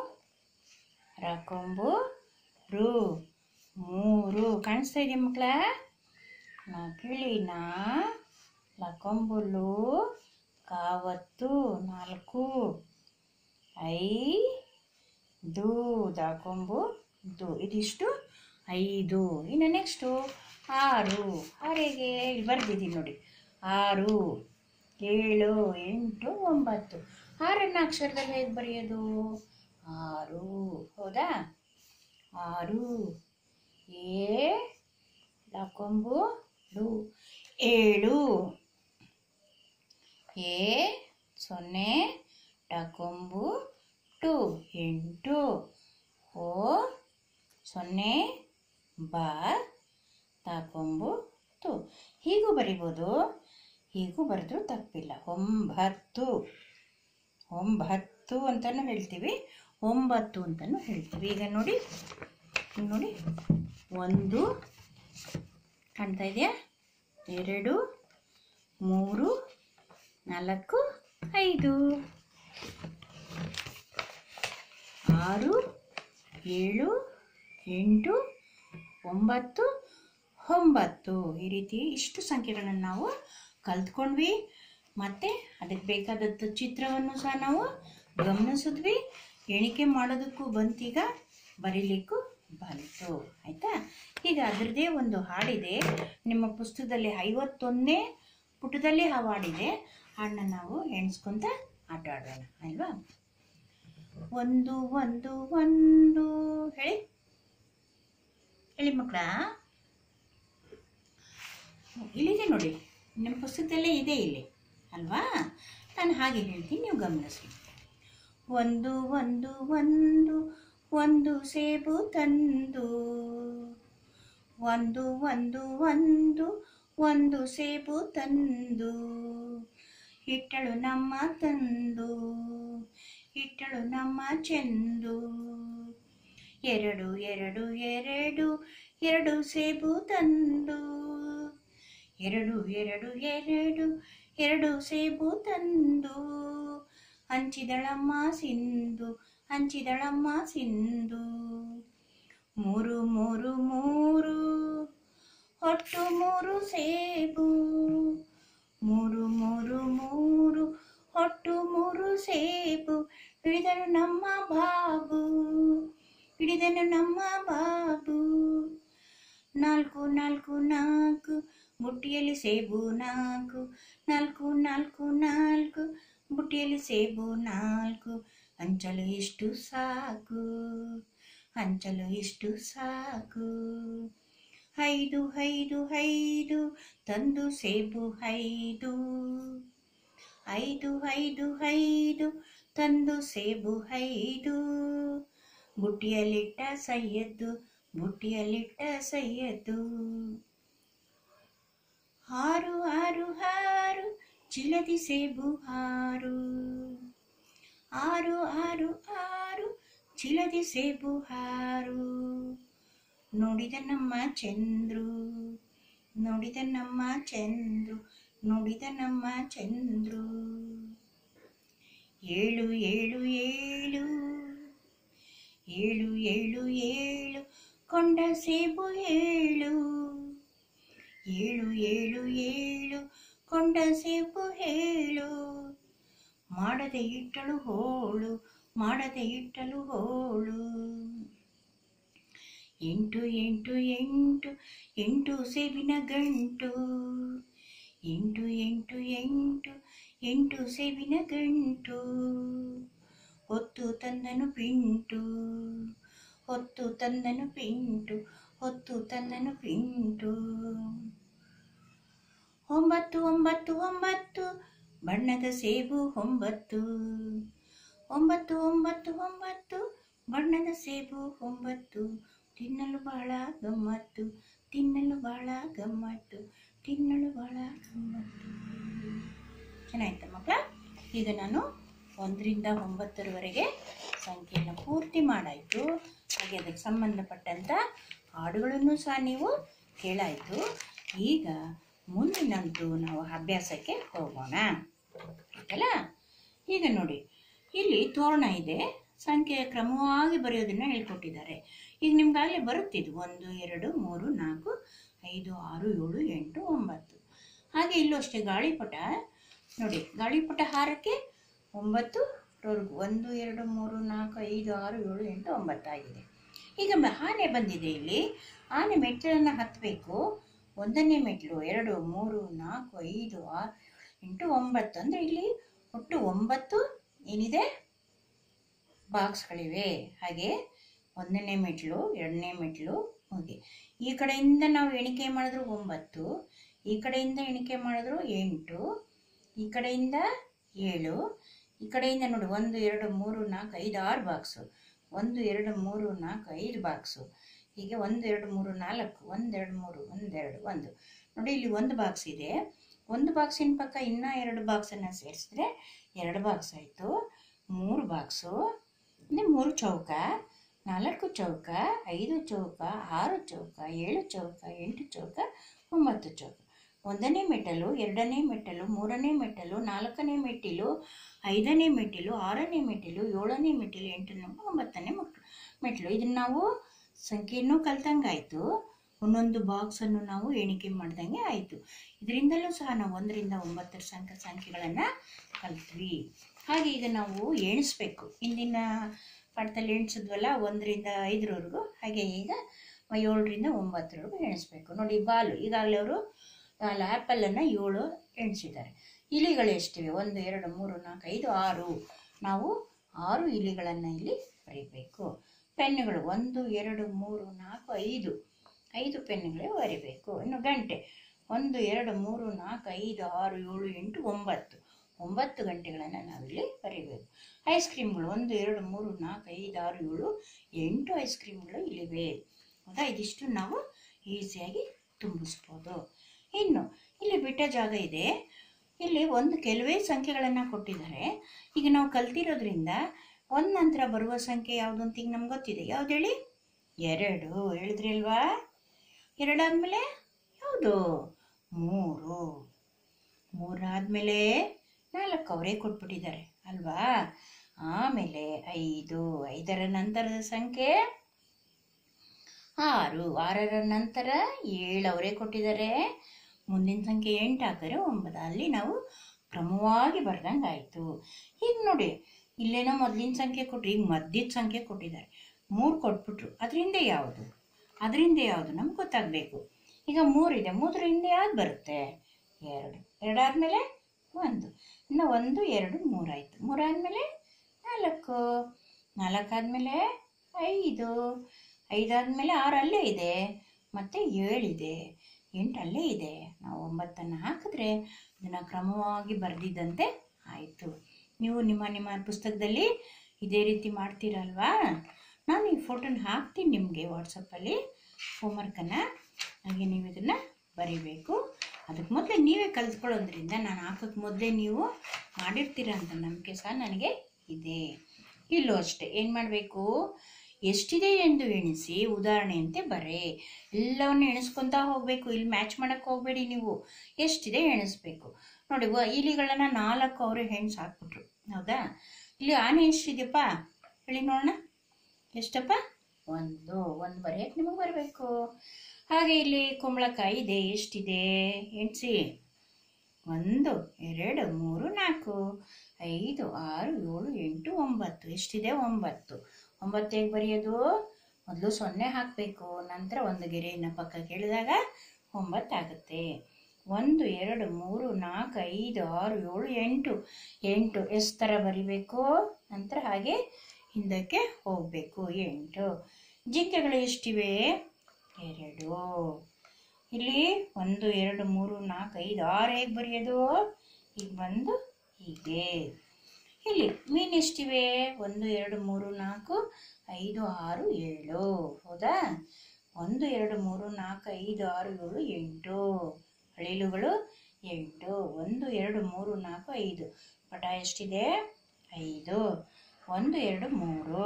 Speaker 1: ರಕೊಂಬು ರು ಮೂರು ಕಾಣಿಸ್ತಾ ಇದೆಯಾ ಮಕ್ಕಳ ನಕಿಳಿನ ಲಕೊಂಬುಲು ಕಾವತ್ತು ನಾಲ್ಕು ಐ ದು ದಾಕೊಂಬು ದು ಇದಿಷ್ಟು ಐದು ಇನ್ನು ನೆಕ್ಸ್ಟು ಆರು ಆರಿಗೆ ಇಲ್ಲಿ ಬರ್ದಿದ್ದೀನಿ ನೋಡಿ ಆರು ಏಳು ಎಂಟು ಒಂಬತ್ತು ಆರನ್ನ ಅಕ್ಷರದಲ್ಲಿ ಹೇಗೆ ಬರೆಯೋದು ಆರು ಹೌದಾ ಆರು ಏ ಲಾಕೊಂಬು ಡು ಏಳು ಎ ಸೊನ್ನೆ ಡಕೊಂಬು ಟು ಎಂಟು ಓ ಸೊನ್ನೆ ಬ ತಾಕೊಂಬು ತು ಹೀಗೂ ಬರಿಬೋದು ಹೀಗೂ ಬರೆದ್ರೂ ತಪ್ಪಿಲ್ಲ ಒಂಬತ್ತು ಒಂಬತ್ತು ಅಂತಲೂ ಹೇಳ್ತೀವಿ ಒಂಬತ್ತು ಅಂತಲೂ ಹೇಳ್ತೀವಿ ಈಗ ನೋಡಿ ಈಗ ನೋಡಿ ಒಂದು ಕಾಣ್ತಾ ಇದೆಯಾ ಎರಡು ಮೂರು ನಾಲ್ಕು ಐದು ಆರು ಏಳು ಎಂಟು ಒಂಬತ್ತು ಒಂಬತ್ತು ಈ ರೀತಿ ಇಷ್ಟು ಸಂಖ್ಯೆಗಳನ್ನು ನಾವು ಕಲ್ತ್ಕೊಂಡ್ವಿ ಮತ್ತು ಅದಕ್ಕೆ ಬೇಕಾದದ್ದು ಚಿತ್ರವನ್ನು ಸಹ ನಾವು ಗಮನಿಸಿದ್ವಿ ಎಣಿಕೆ ಮಾಡೋದಕ್ಕೂ ಬಂತೀಗ ಬರೀಲಿಕ್ಕೂ ಬಂತು ಆಯಿತಾ ಈಗ ಅದರದ್ದೇ ಒಂದು ಹಾಡಿದೆ ನಿಮ್ಮ ಪುಸ್ತಕದಲ್ಲಿ ಐವತ್ತೊಂದನೇ ಪುಟದಲ್ಲಿ ಆ ಹಾಡಿದೆ ಹಾಡನ್ನ ನಾವು ಎಣಿಸ್ಕೊಂತ ಆಟ ಆಡೋಣ ಅಲ್ವಾ ಒಂದು ಒಂದು ಒಂದು ಹೇಳಿ ಹೇಳಿ ಮಕ್ಕಳ ಇಲ್ಲಿದೆ ನೋಡಿ ನಿಮ್ಮ ಪುಸ್ತಕದಲ್ಲೇ ಇದೆ ಇಲ್ಲಿ ಅಲ್ವಾ ನಾನು ಹಾಗೆ ಹೇಳ್ತೀನಿ ನೀವು ಗಮನಿಸಿ ಒಂದು ಒಂದು ಒಂದು ಒಂದು ಸೇಬು ತಂದು ಒಂದು ಒಂದು ಒಂದು ಒಂದು ಸೇಬು ತಂದು ಇಟ್ಟಳು ನಮ್ಮ ತಂದು ಇಟ್ಟಳು ನಮ್ಮ ಚೆಂದು ಎರಡು ಎರಡು ಎರಡು ಎರಡು ಸೇಬು ತಂದು ಎರಡು ಎರಡು ಎರಡು ಎರಡು ಸೇಬು ತಂದು ಹಂಚಿದಳಮ್ಮ ಸಿಂಧು ಹಂಚಿದಳಮ್ಮ ಸಿಂಧು ಮೂರು ಮೂರು ಮೂರು ಒಟ್ಟು ಮೂರು ಸೇಬು ಮೂರು ಮೂರು ಮೂರು ಒಟ್ಟು ಮೂರು ಸೇಬು ಹಿಡಿದನು ನಮ್ಮ ಬಾಬು ಹಿಡಿದನು ನಮ್ಮ ಬಾಬು ನಾಲ್ಕು ನಾಲ್ಕು ನಾಲ್ಕು ಬುಟ್ಟಿಯಲ್ಲಿ ಸೇಬು ನಾಲ್ಕು ನಾಲ್ಕು ನಾಲ್ಕು ನಾಲ್ಕು ಬುಟ್ಟಿಯಲ್ಲಿ ಸೇಬು ನಾಲ್ಕು ಹಂಚಲು ಇಷ್ಟು ಸಾಕು ಹಂಚಲು ಇಷ್ಟು ಸಾಕು ಐದು ಐದು ಐದು ತಂದು ಸೇಬು ಐದು ಐದು ಐದು ಐದು ತಂದು ಸೇಬು ಐದು ಬುಟ್ಟಿಯಲ್ಲಿಟ್ಟ ಸೈಯದ್ದು ಬುಟ್ಟಿಯಲ್ಲಿಟ್ಟ ಸೈಯದ್ದು ಆರು ಆರು ಆರು ಚಿಲದಿ ಸೇಬು ಆರು ಆರು ಆರು ಆರು ಚಿಲದಿ ಸೇಬು ಆರು ನೋಡಿದ ನಮ್ಮ ಚಂದ್ರು ನೋಡಿದ ನಮ್ಮ ಚಂದ್ರು ನೋಡಿದ ನಮ್ಮ ಚಂದ್ರು ಏಳು ಏಳು ಏಳು ಏಳು ಏಳು ಏಳು ಕೊಂಡ ಸೇಬು ಏಳು ಏಳು ಏಳು ಏಳು ಕೊಂಡ ಸೇಬು ಏಳು ಮಾಡದೆ ಇಟ್ಟಳು ಹೋಳು ಮಾಡದೆ ಇಟ್ಟಲು ಹೋಳು ಎಂಟು ಎಂಟು ಎಂಟು ಎಂಟು ಸೇಬಿನ ಗಂಟು ಎಂಟು ಎಂಟು ಎಂಟು ಎಂಟು ಸೇಬಿನ ಗಂಟು ಹೊತ್ತು ತಂದನು ಪಿಂಟು ಹೊತ್ತು ತಂದನು ಪಿಂಟು ಹೊತ್ತು ತಂದನು ಪಿಂಟು ಒಂಬತ್ತು ಒಂಬತ್ತು ಒಂಬತ್ತು ಬಣ್ಣದ ಸೇಬು ಒಂಬತ್ತು ಒಂಬತ್ತು ಒಂಬತ್ತು ಒಂಬತ್ತು ಬಣ್ಣದ ಸೇಬು ಒಂಬತ್ತು ತಿನ್ನಲು ಬಹಳ ಗಮ್ಮತ್ತು ತಿನ್ನಲು ಬಹಳ ಗಮ್ಮತ್ತು ತಿನ್ನಲು ಬಹಳ ಗಮ್ಮತ್ತು ಚೆನ್ನಾಯ್ತಾ ಮಕ್ಕಳ ಈಗ ನಾನು ಒಂದರಿಂದ ಒಂಬತ್ತರವರೆಗೆ ಸಂಖ್ಯೆಯನ್ನು ಪೂರ್ತಿ ಮಾಡಾಯಿತು ಹಾಗೆ ಅದಕ್ಕೆ ಸಂಬಂಧಪಟ್ಟಂಥ ಹಾಡುಗಳನ್ನು ಸಹ ನೀವು ಕೇಳಾಯಿತು ಈಗ ಮುಂದಿನಂತೂ ನಾವು ಅಭ್ಯಾಸಕ್ಕೆ ಹೋಗೋಣ ಆಯ್ತಲ್ಲ ಈಗ ನೋಡಿ ಇಲ್ಲಿ ತೋರಣ ಇದೆ ಸಂಖ್ಯೆಯ ಕ್ರಮವಾಗಿ ಬರೆಯೋದನ್ನು ಹೇಳ್ಕೊಟ್ಟಿದ್ದಾರೆ ಈಗ ನಿಮ್ಗಾಗಲೇ ಬರುತ್ತಿದ್ದು ಒಂದು ಎರಡು ಮೂರು ನಾಲ್ಕು ಐದು ಆರು ಏಳು ಎಂಟು ಒಂಬತ್ತು ಹಾಗೆ ಇಲ್ಲೂ ಅಷ್ಟೇ ಗಾಳಿಪಟ ನೋಡಿ ಗಾಳಿಪಟ ಹಾರಕ್ಕೆ ಒಂಬತ್ತು ವರೆಗೂ ಒಂದು ಎರಡು ಮೂರು ನಾಲ್ಕು ಐದು ಆರು ಏಳು ಎಂಟು ಒಂಬತ್ತು ಆಗಿದೆ ಈಗ ಮ- ಆನೆ ಬಂದಿದೆ ಇಲ್ಲಿ ಆನೆ ಮೆಟ್ಟಿಲನ್ನು ಹತ್ತಬೇಕು ಒಂದನೇ ಮೆಟ್ಟಿಲು ಎರಡು ಮೂರು ನಾಲ್ಕು ಐದು ಆರು ಎಂಟು ಒಂಬತ್ತು ಅಂದರೆ ಇಲ್ಲಿ ಒಟ್ಟು ಒಂಬತ್ತು ಏನಿದೆ ಬಾಕ್ಸ್ಗಳಿವೆ ಹಾಗೆ ಒಂದನೇ ಮೆಟ್ಲು ಎರಡನೇ ಮೆಟ್ಲು ಹೋಗಿ ಈ ಕಡೆಯಿಂದ ನಾವು ಎಣಿಕೆ ಮಾಡಿದ್ರು ಒಂಬತ್ತು ಈ ಕಡೆಯಿಂದ ಎಣಿಕೆ ಮಾಡಿದ್ರು ಎಂಟು ಈ ಕಡೆಯಿಂದ ಏಳು ಈ ಕಡೆಯಿಂದ ನೋಡಿ ಒಂದು ಎರಡು ಮೂರು ನಾಲ್ಕು ಐದು ಆರು ಬಾಕ್ಸು ಒಂದು ಎರಡು ಮೂರು ನಾಲ್ಕು ಐದು ಬಾಕ್ಸು ಹೀಗೆ ಒಂದು ಎರಡು ಮೂರು ನಾಲ್ಕು ಒಂದೆರಡು ಮೂರು ಒಂದೆರಡು ಒಂದು ನೋಡಿ ಇಲ್ಲಿ ಒಂದು ಬಾಕ್ಸ್ ಇದೆ ಒಂದು ಬಾಕ್ಸಿನ ಪಕ್ಕ ಇನ್ನೂ ಎರಡು ಬಾಕ್ಸನ್ನು ಸೇರಿಸಿದ್ರೆ ಎರಡು ಬಾಕ್ಸ್ ಆಯಿತು ಮೂರು ಬಾಕ್ಸು ಅಂದರೆ ಮೂರು ಚೌಕ ನಾಲ್ಕು ಚೌಕ ಐದು ಚೌಕ ಆರು ಚೌಕ ಏಳು ಚೌಕ ಎಂಟು ಚೌಕ ಒಂಬತ್ತು ಚೌಕ ಒಂದನೇ ಮೆಟ್ಟಲು ಎರಡನೇ ಮೆಟ್ಟಲು ಮೂರನೇ ಮೆಟ್ಟಲು ನಾಲ್ಕನೇ ಮೆಟ್ಟಿಲು ಐದನೇ ಮೆಟ್ಟಿಲು ಆರನೇ ಮೆಟ್ಟಿಲು ಏಳನೇ ಮೆಟ್ಟಿಲು ಎಂಟನೇ ಒಂಬತ್ತನೇ ಮೆಟ್ಟಿಲು ಮೆಟ್ಲು ಇದನ್ನ ನಾವು ಸಂಖ್ಯೆಯನ್ನು ಕಲ್ತಂಗಾಯ್ತು ಒಂದೊಂದು ಬಾಕ್ಸನ್ನು ನಾವು ಎಣಿಕೆ ಮಾಡ್ದಂಗೆ ಆಯಿತು ಇದರಿಂದಲೂ ಸಹ ನಾವು ಒಂದರಿಂದ ಒಂಬತ್ತರ ಸಂಖ್ಯೆ ಸಂಖ್ಯೆಗಳನ್ನು ಕಲ್ತ್ವಿ ಹಾಗೆ ಈಗ ನಾವು ಎಣಿಸ್ಬೇಕು ಇಂದಿನ ಪಾಠದಲ್ಲಿ ಎಣಿಸಿದ್ವಲ್ಲ ಒಂದರಿಂದ ಐದರವರೆಗೂ ಹಾಗೆ ಈಗ ಏಳರಿಂದ ಒಂಬತ್ತರವರೆಗೂ ಎಣಿಸ್ಬೇಕು ನೋಡಿ ಬಾಲು ಈಗಾಗಲೇ ಅವರು ನಾಲ್ ಆ್ಯಪಲನ್ನು ಏಳು ಎಣಿಸಿದ್ದಾರೆ ಇಲಿಗಳು ಎಷ್ಟಿವೆ ಒಂದು ಎರಡು ಮೂರು ನಾಲ್ಕು ಐದು ಆರು ನಾವು ಆರು ಇಲಿಗಳನ್ನು ಇಲ್ಲಿ ಬರೀಬೇಕು ಪೆನ್ನುಗಳು ಒಂದು ಎರಡು ಮೂರು ನಾಲ್ಕು ಐದು ಐದು ಪೆನ್ನುಗಳೇ ಬರಿಬೇಕು ಇನ್ನು ಗಂಟೆ ಒಂದು ಎರಡು ಮೂರು ನಾಲ್ಕು ಐದು ಆರು ಏಳು ಎಂಟು ಒಂಬತ್ತು ಒಂಬತ್ತು ಗಂಟೆಗಳನ್ನು ನಾವಿಲ್ಲಿ ಬರೀಬೇಕು ಐಸ್ ಕ್ರೀಮ್ಗಳು ಒಂದು ಎರಡು ಮೂರು ನಾಲ್ಕು ಐದು ಆರು ಏಳು ಎಂಟು ಐಸ್ ಕ್ರೀಮ್ಗಳು ಇಲ್ಲಿವೆ ಹೌದಾ ಇದಿಷ್ಟು ನಾವು ಈಸಿಯಾಗಿ ತುಂಬಿಸ್ಬೋದು ಇನ್ನು ಇಲ್ಲಿ ಬಿಟ್ಟ ಜಾಗ ಇದೆ ಇಲ್ಲಿ ಒಂದು ಕೆಲವೇ ಸಂಖ್ಯೆಗಳನ್ನು ಕೊಟ್ಟಿದ್ದಾರೆ ಈಗ ನಾವು ಕಲ್ತಿರೋದ್ರಿಂದ ಒಂದು ನಂತರ ಬರುವ ಸಂಖ್ಯೆ ಯಾವುದು ಅಂತ ಈಗ ನಮ್ಗೆ ಗೊತ್ತಿದೆ ಯಾವ್ದು ಹೇಳಿ ಎರಡು ಹೇಳಿದ್ರಿ ಅಲ್ವಾ ಎರಡಾದ್ಮೇಲೆ ಯಾವುದು ಮೂರು ಮೂರಾದ್ಮೇಲೆ ನಾಲ್ಕು ಅವರೇ ಕೊಟ್ಬಿಟ್ಟಿದ್ದಾರೆ ಅಲ್ವಾ ಆಮೇಲೆ ಐದು ಐದರ ನಂತರದ ಸಂಖ್ಯೆ ಆರು ಆರರ ನಂತರ ಏಳು ಅವರೇ ಕೊಟ್ಟಿದ್ದಾರೆ ಮುಂದಿನ ಸಂಖ್ಯೆ ಎಂಟು ಹಾಕಿದ್ರೆ ಒಂಬತ್ತು ಅಲ್ಲಿ ನಾವು ಕ್ರಮವಾಗಿ ಬರ್ದಂಗೆ ಆಯಿತು ಈಗ ನೋಡಿ ಇಲ್ಲೇನೋ ಮೊದಲಿನ ಸಂಖ್ಯೆ ಕೊಟ್ಟರು ಈಗ ಮಧ್ಯದ ಸಂಖ್ಯೆ ಕೊಟ್ಟಿದ್ದಾರೆ ಮೂರು ಕೊಟ್ಬಿಟ್ರು ಅದರಿಂದ ಯಾವುದು ಅದರಿಂದ ಯಾವುದು ನಮ್ಗೆ ಗೊತ್ತಾಗಬೇಕು ಈಗ ಮೂರಿದೆ ಮೂರರಿಂದ ಯಾವ್ದು ಬರುತ್ತೆ ಎರಡು ಎರಡಾದ್ಮೇಲೆ ಒಂದು ಇನ್ನು ಒಂದು ಎರಡು ಮೂರಾಯಿತು ಮೂರಾದ್ಮೇಲೆ ನಾಲ್ಕು ನಾಲ್ಕಾದ್ಮೇಲೆ ಐದು ಐದಾದ್ಮೇಲೆ ಆರು ಅಲ್ಲೇ ಇದೆ ಮತ್ತು ಏಳಿದೆ ಎಂಟು ಅಲ್ಲೇ ಇದೆ ನಾವು ಒಂಬತ್ತನ್ನು ಹಾಕಿದ್ರೆ ಇದನ್ನು ಕ್ರಮವಾಗಿ ಬರೆದಿದ್ದಂತೆ ಆಯಿತು ನೀವು ನಿಮ್ಮ ನಿಮ್ಮ ಪುಸ್ತಕದಲ್ಲಿ ಇದೇ ರೀತಿ ಮಾಡ್ತೀರಲ್ವಾ ನಾನು ಈ ಫೋಟೋನ ಹಾಕ್ತೀನಿ ನಿಮಗೆ ವಾಟ್ಸಪ್ಪಲ್ಲಿ ಹೋಮ್ವರ್ಕನ್ನು ಹಾಗೆ ನೀವು ಇದನ್ನು ಬರಿಬೇಕು ಅದಕ್ಕೆ ಮೊದಲೇ ನೀವೇ ಕಲ್ತ್ಕೊಳ್ಳೋದ್ರಿಂದ ನಾನು ಹಾಕೋಕ್ಕೆ ಮೊದಲೇ ನೀವು ಮಾಡಿರ್ತೀರ ಅಂತ ನಂಬಿಕೆ ಸಹ ನನಗೆ ಇದೆ ಇಲ್ಲೂ ಅಷ್ಟೇ ಏನು ಮಾಡಬೇಕು ಎಷ್ಟಿದೆ ಎಂದು ಎಣಿಸಿ ಉದಾಹರಣೆಯಂತೆ ಬರೆ ಎಲ್ಲವನ್ನು ಎಣಿಸ್ಕೊತಾ ಹೋಗಬೇಕು ಇಲ್ಲಿ ಮ್ಯಾಚ್ ಮಾಡೋಕ್ಕೆ ಹೋಗಬೇಡಿ ನೀವು ಎಷ್ಟಿದೆ ಎಣಿಸ್ಬೇಕು ನೋಡಿ ವ ಇಲಿಗಳನ್ನ ನಾಲ್ಕು ಅವರು ಹೆಣ್ಸು ಹಾಕ್ಬಿಟ್ರು ಹೌದಾ ಇಲ್ಲಿ ಆನೆ ಎಷ್ಟಿದೆಯಪ್ಪ ಹೇಳಿ ನೋಡೋಣ ಎಷ್ಟಪ್ಪ ಒಂದು ಒಂದು ಬರೆಯಕ್ಕೆ ನಿಮಗೆ ಬರಬೇಕು ಹಾಗೆ ಇಲ್ಲಿ ಕುಂಬಳಕಾಯಿ ಇದೆ ಎಷ್ಟಿದೆ ಎಣಿಸಿ ಒಂದು ಎರಡು ಮೂರು ನಾಲ್ಕು ಐದು ಆರು ಏಳು ಎಂಟು ಒಂಬತ್ತು ಎಷ್ಟಿದೆ ಒಂಬತ್ತು ಒಂಬತ್ತು ಹೇಗೆ ಬರೆಯೋದು ಮೊದಲು ಸೊನ್ನೆ ಹಾಕಬೇಕು ನಂತರ ಒಂದು ಗೆರೆಯನ್ನು ಪಕ್ಕಕ್ಕೆ ಎಳೆದಾಗ ಒಂಬತ್ತು ಆಗುತ್ತೆ ಒಂದು ಎರಡು ಮೂರು ನಾಲ್ಕು ಐದು ಆರು ಏಳು ಎಂಟು ಎಂಟು ಎಷ್ಟು ಥರ ಬರಿಬೇಕು ನಂತರ ಹಾಗೆ ಹಿಂದಕ್ಕೆ ಹೋಗಬೇಕು ಎಂಟು ಜಿಂಕೆಗಳು ಎಷ್ಟಿವೆ ಎರಡು ಇಲ್ಲಿ ಒಂದು ಎರಡು ಮೂರು ನಾಲ್ಕು ಐದು ಆರು ಹೇಗೆ ಬರೆಯೋದು ಈಗ ಬಂದು ಹೀಗೆ ಇಲ್ಲಿ ಮೀನು ಎಷ್ಟಿವೆ ಒಂದು ಎರಡು ಮೂರು ನಾಲ್ಕು ಐದು ಆರು ಏಳು ಹೌದಾ ಒಂದು ಎರಡು ಮೂರು ನಾಲ್ಕು ಐದು ಆರು ಏಳು ಎಂಟು ಅಳಿಲುಗಳು ಎಂಟು ಒಂದು ಎರಡು ಮೂರು ನಾಲ್ಕು ಐದು ಪಟ ಎಷ್ಟಿದೆ ಐದು ಒಂದು ಎರಡು ಮೂರು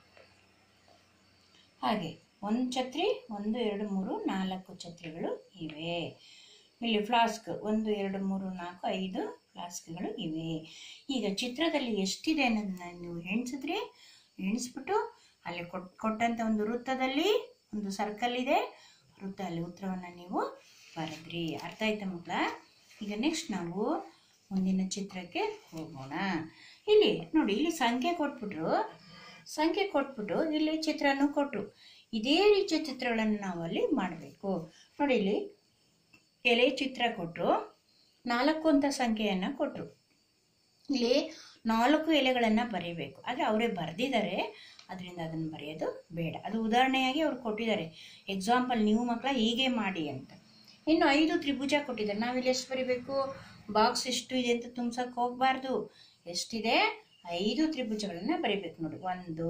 Speaker 1: ಹಾಗೆ ಒಂದು ಛತ್ರಿ ಒಂದು ಎರಡು ಮೂರು ನಾಲ್ಕು ಛತ್ರಿಗಳು ಇವೆ ಇಲ್ಲಿ ಫ್ಲಾಸ್ಕ್ ಒಂದು ಎರಡು ಮೂರು ನಾಲ್ಕು ಐದು ಫ್ಲಾಸ್ಕ್ಗಳು ಇವೆ ಈಗ ಚಿತ್ರದಲ್ಲಿ ಎಷ್ಟಿದೆ ಅನ್ನೋದನ್ನ ನೀವು ಎಣಿಸಿದ್ರೆ ಎಣಿಸ್ಬಿಟ್ಟು ಅಲ್ಲಿ ಕೊಟ್ ಕೊಟ್ಟಂಥ ಒಂದು ವೃತ್ತದಲ್ಲಿ ಒಂದು ಸರ್ಕಲ್ ಇದೆ ವೃತ್ತ ಅಲ್ಲಿ ಉತ್ತರವನ್ನು ನೀವು ಬರೆದ್ರಿ ಅರ್ಥ ಆಯ್ತಾ ಮಕ್ಕಳ ಈಗ ನೆಕ್ಸ್ಟ್ ನಾವು ಮುಂದಿನ ಚಿತ್ರಕ್ಕೆ ಹೋಗೋಣ ಇಲ್ಲಿ ನೋಡಿ ಇಲ್ಲಿ ಸಂಖ್ಯೆ ಕೊಟ್ಬಿಟ್ರು ಸಂಖ್ಯೆ ಕೊಟ್ಬಿಟ್ಟು ಇಲ್ಲಿ ಚಿತ್ರನೂ ಕೊಟ್ಟರು ಇದೇ ರೀತಿಯ ಚಿತ್ರಗಳನ್ನು ನಾವು ಅಲ್ಲಿ ಮಾಡಬೇಕು ನೋಡಿ ಇಲ್ಲಿ ಎಲೆ ಚಿತ್ರ ಕೊಟ್ಟರು ನಾಲ್ಕು ಅಂತ ಸಂಖ್ಯೆಯನ್ನು ಕೊಟ್ಟರು ಇಲ್ಲಿ ನಾಲ್ಕು ಎಲೆಗಳನ್ನು ಬರೀಬೇಕು ಆದರೆ ಅವರೇ ಬರೆದಿದ್ದಾರೆ ಅದರಿಂದ ಅದನ್ನು ಬರೆಯೋದು ಬೇಡ ಅದು ಉದಾಹರಣೆಯಾಗಿ ಅವ್ರು ಕೊಟ್ಟಿದ್ದಾರೆ ಎಕ್ಸಾಂಪಲ್ ನೀವು ಮಕ್ಕಳ ಹೀಗೆ ಮಾಡಿ ಅಂತ ಇನ್ನು ಐದು ತ್ರಿಭುಜ ಕೊಟ್ಟಿದ್ದಾರೆ ನಾವಿಲ್ಲಿ ಎಷ್ಟು ಬರಿಬೇಕು ಬಾಕ್ಸ್ ಎಷ್ಟು ಇದೆ ಅಂತ ತುಂಬ್ಸಕ್ಕೆ ಹೋಗಬಾರ್ದು ಎಷ್ಟಿದೆ ಐದು ತ್ರಿಭುಜಗಳನ್ನು ಬರಿಬೇಕು ನೋಡಿ ಒಂದು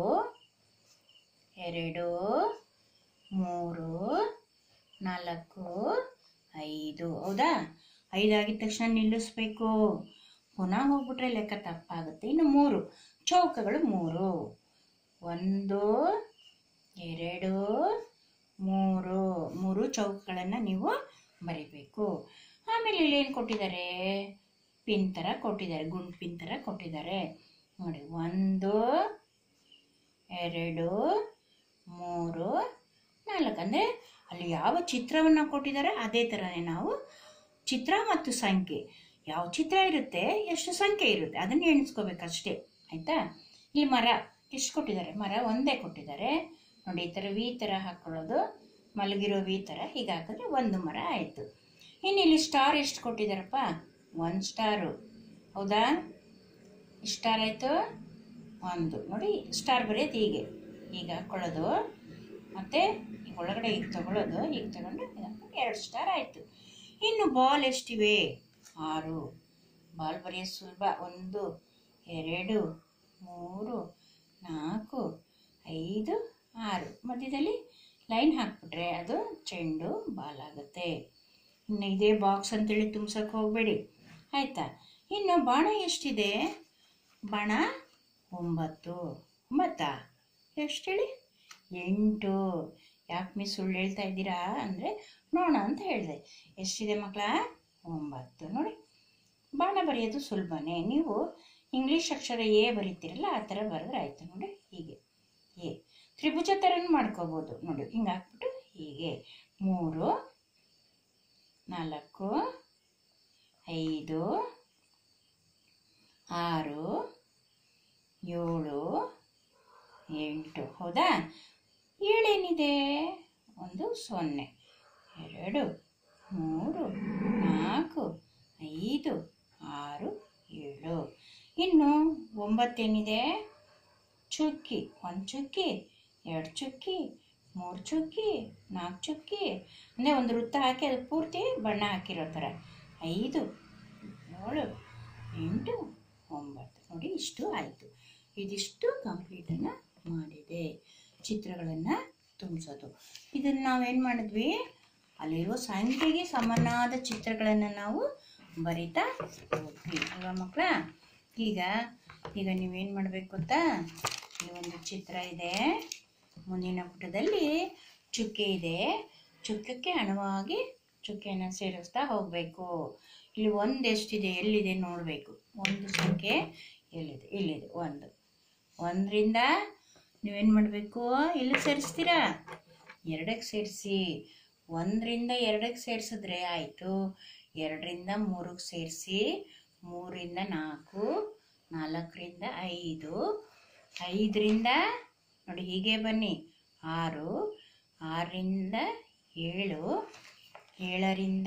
Speaker 1: ಎರಡು ಮೂರು ನಾಲ್ಕು ಐದು ಹೌದಾ ಐದು ಆಗಿದ ತಕ್ಷಣ ನಿಲ್ಲಿಸ್ಬೇಕು ಪುನಃ ಹೋಗ್ಬಿಟ್ರೆ ಲೆಕ್ಕ ತಪ್ಪಾಗುತ್ತೆ ಇನ್ನು ಮೂರು ಚೌಕಗಳು ಮೂರು ಒಂದು ಎರಡು ಮೂರು ಮೂರು ಚೌಕಗಳನ್ನು ನೀವು ಬರಿಬೇಕು ಆಮೇಲೆ ಇಲ್ಲಿ ಏನು ಕೊಟ್ಟಿದ್ದಾರೆ ಪಿನ್ ಥರ ಕೊಟ್ಟಿದ್ದಾರೆ ಗುಂಡು ಪಿನ್ ಥರ ಕೊಟ್ಟಿದ್ದಾರೆ ನೋಡಿ ಒಂದು ಎರಡು ಮೂರು ನಾಲ್ಕು ಅಂದರೆ ಅಲ್ಲಿ ಯಾವ ಚಿತ್ರವನ್ನು ಕೊಟ್ಟಿದ್ದಾರೆ ಅದೇ ಥರನೇ ನಾವು ಚಿತ್ರ ಮತ್ತು ಸಂಖ್ಯೆ ಯಾವ ಚಿತ್ರ ಇರುತ್ತೆ ಎಷ್ಟು ಸಂಖ್ಯೆ ಇರುತ್ತೆ ಅದನ್ನು ಎಣಿಸ್ಕೋಬೇಕಷ್ಟೇ ಆಯಿತಾ ಈ ಮರ ಎಷ್ಟು ಕೊಟ್ಟಿದ್ದಾರೆ ಮರ ಒಂದೇ ಕೊಟ್ಟಿದ್ದಾರೆ ನೋಡಿ ಈ ಥರ ವಿ ಥರ ಹಾಕ್ಕೊಳ್ಳೋದು ಮಲಗಿರೋ ವಿ ಥರ ಹೀಗೆ ಹಾಕಿದ್ರೆ ಒಂದು ಮರ ಆಯಿತು ಇನ್ನು ಇಲ್ಲಿ ಸ್ಟಾರ್ ಎಷ್ಟು ಕೊಟ್ಟಿದ್ದಾರಪ್ಪ ಒಂದು ಸ್ಟಾರು ಹೌದಾ ಎಷ್ಟು ಸ್ಟಾರ್ ಆಯಿತು ಒಂದು ನೋಡಿ ಸ್ಟಾರ್ ಬರೆಯೋದು ಹೀಗೆ ಈಗ ಹಾಕ್ಕೊಳ್ಳೋದು ಮತ್ತು ಈಗ ಒಳಗಡೆ ಈಗ ತಗೊಳ್ಳೋದು ಈಗ ತಗೊಂಡು ಇದು ಹಾಕ್ಕೊಂಡು ಎರಡು ಸ್ಟಾರ್ ಆಯಿತು ಇನ್ನು ಬಾಲ್ ಎಷ್ಟಿವೆ ಆರು ಬಾಲ್ ಬರೆಯೋದು ಸುಲಭ ಒಂದು ಎರಡು ಮೂರು ನಾಲ್ಕು ಐದು ಆರು ಮಧ್ಯದಲ್ಲಿ ಲೈನ್ ಹಾಕ್ಬಿಟ್ರೆ ಅದು ಚೆಂಡು ಬಾಲ್ ಆಗುತ್ತೆ ಇನ್ನು ಇದೇ ಬಾಕ್ಸ್ ಅಂತೇಳಿ ತುಂಬ್ಸಕ್ಕೆ ಹೋಗಬೇಡಿ ಆಯಿತಾ ಇನ್ನು ಬಾಣ ಎಷ್ಟಿದೆ ಬಾಣ ಒಂಬತ್ತು ಒಂಬತ್ತಾ ಎಷ್ಟು ಹೇಳಿ ಎಂಟು ಯಾಕೆ ಮಿಸ್ ಸುಳ್ಳು ಹೇಳ್ತಾ ಇದ್ದೀರಾ ಅಂದರೆ ನೋಡೋಣ ಅಂತ ಹೇಳಿದೆ ಎಷ್ಟಿದೆ ಮಕ್ಕಳ ಒಂಬತ್ತು ನೋಡಿ ಬಾಣ ಬರೆಯೋದು ಸುಲಭನೇ ನೀವು ಇಂಗ್ಲೀಷ್ ಅಕ್ಷರ ಎ ಬರೀತೀರಲ್ಲ ಆ ಥರ ಬರೆದ್ರೆ ಆಯಿತು ನೋಡಿ ಹೀಗೆ ಎ ತ್ರಿಭುಜ ಥರನೂ ಮಾಡ್ಕೋಬೋದು ನೋಡಿ ಹಿಂಗೆ ಹಾಕ್ಬಿಟ್ಟು ಹೀಗೆ ಮೂರು ನಾಲ್ಕು ಐದು ಆರು ಏಳು ಎಂಟು ಹೌದಾ ಏಳೇನಿದೆ ಒಂದು ಸೊನ್ನೆ ಎರಡು ಮೂರು ನಾಲ್ಕು ಐದು ಆರು ಏಳು ಇನ್ನು ಒಂಬತ್ತೇನಿದೆ ಚುಕ್ಕಿ ಒಂದು ಚುಕ್ಕಿ ಎರಡು ಚುಕ್ಕಿ ಮೂರು ಚುಕ್ಕಿ ನಾಲ್ಕು ಚುಕ್ಕಿ ಅಂದರೆ ಒಂದು ವೃತ್ತ ಹಾಕಿ ಅದು ಪೂರ್ತಿ ಬಣ್ಣ ಹಾಕಿರೋ ಥರ ಐದು ಏಳು ಎಂಟು ಒಂಬತ್ತು ನೋಡಿ ಇಷ್ಟು ಆಯಿತು ಇದಿಷ್ಟು ಕಂಪ್ಲೀಟನ್ನು ಮಾಡಿದೆ ಚಿತ್ರಗಳನ್ನು ತುಂಬಿಸೋದು ಇದನ್ನು ನಾವೇನು ಮಾಡಿದ್ವಿ ಅಲ್ಲಿರೋ ಸಂಖ್ಯೆಗೆ ಸಮನಾದ ಚಿತ್ರಗಳನ್ನು ನಾವು ಬರಿತಾ ಹೋದ್ವಿ ಅಲ್ವಾ ಮಕ್ಕಳ ಈಗ ಈಗ ನೀವೇನು ಮಾಡಬೇಕು ಗೊತ್ತಾ ಈ ಒಂದು ಚಿತ್ರ ಇದೆ ಮುಂದಿನ ಪುಟದಲ್ಲಿ ಚುಕ್ಕೆ ಇದೆ ಚುಕ್ಕಕ್ಕೆ ಅಣುವಾಗಿ ಚುಕ್ಕೆಯನ್ನು ಸೇರಿಸ್ತಾ ಹೋಗಬೇಕು ಇಲ್ಲಿ ಒಂದು ಎಷ್ಟಿದೆ ಎಲ್ಲಿದೆ ನೋಡಬೇಕು ಒಂದು ಸಂಖ್ಯೆ ಎಲ್ಲಿದೆ ಇಲ್ಲಿದೆ ಒಂದು ಒಂದರಿಂದ ನೀವೇನು ಮಾಡಬೇಕು ಎಲ್ಲಿ ಸೇರಿಸ್ತೀರಾ ಎರಡಕ್ಕೆ ಸೇರಿಸಿ ಒಂದರಿಂದ ಎರಡಕ್ಕೆ ಸೇರಿಸಿದ್ರೆ ಆಯಿತು ಎರಡರಿಂದ ಮೂರಕ್ಕೆ ಸೇರಿಸಿ ಮೂರಿಂದ ನಾಲ್ಕು ನಾಲ್ಕರಿಂದ ಐದು ಐದರಿಂದ ನೋಡಿ ಹೀಗೆ ಬನ್ನಿ ಆರು ಆರರಿಂದ ಏಳು ಏಳರಿಂದ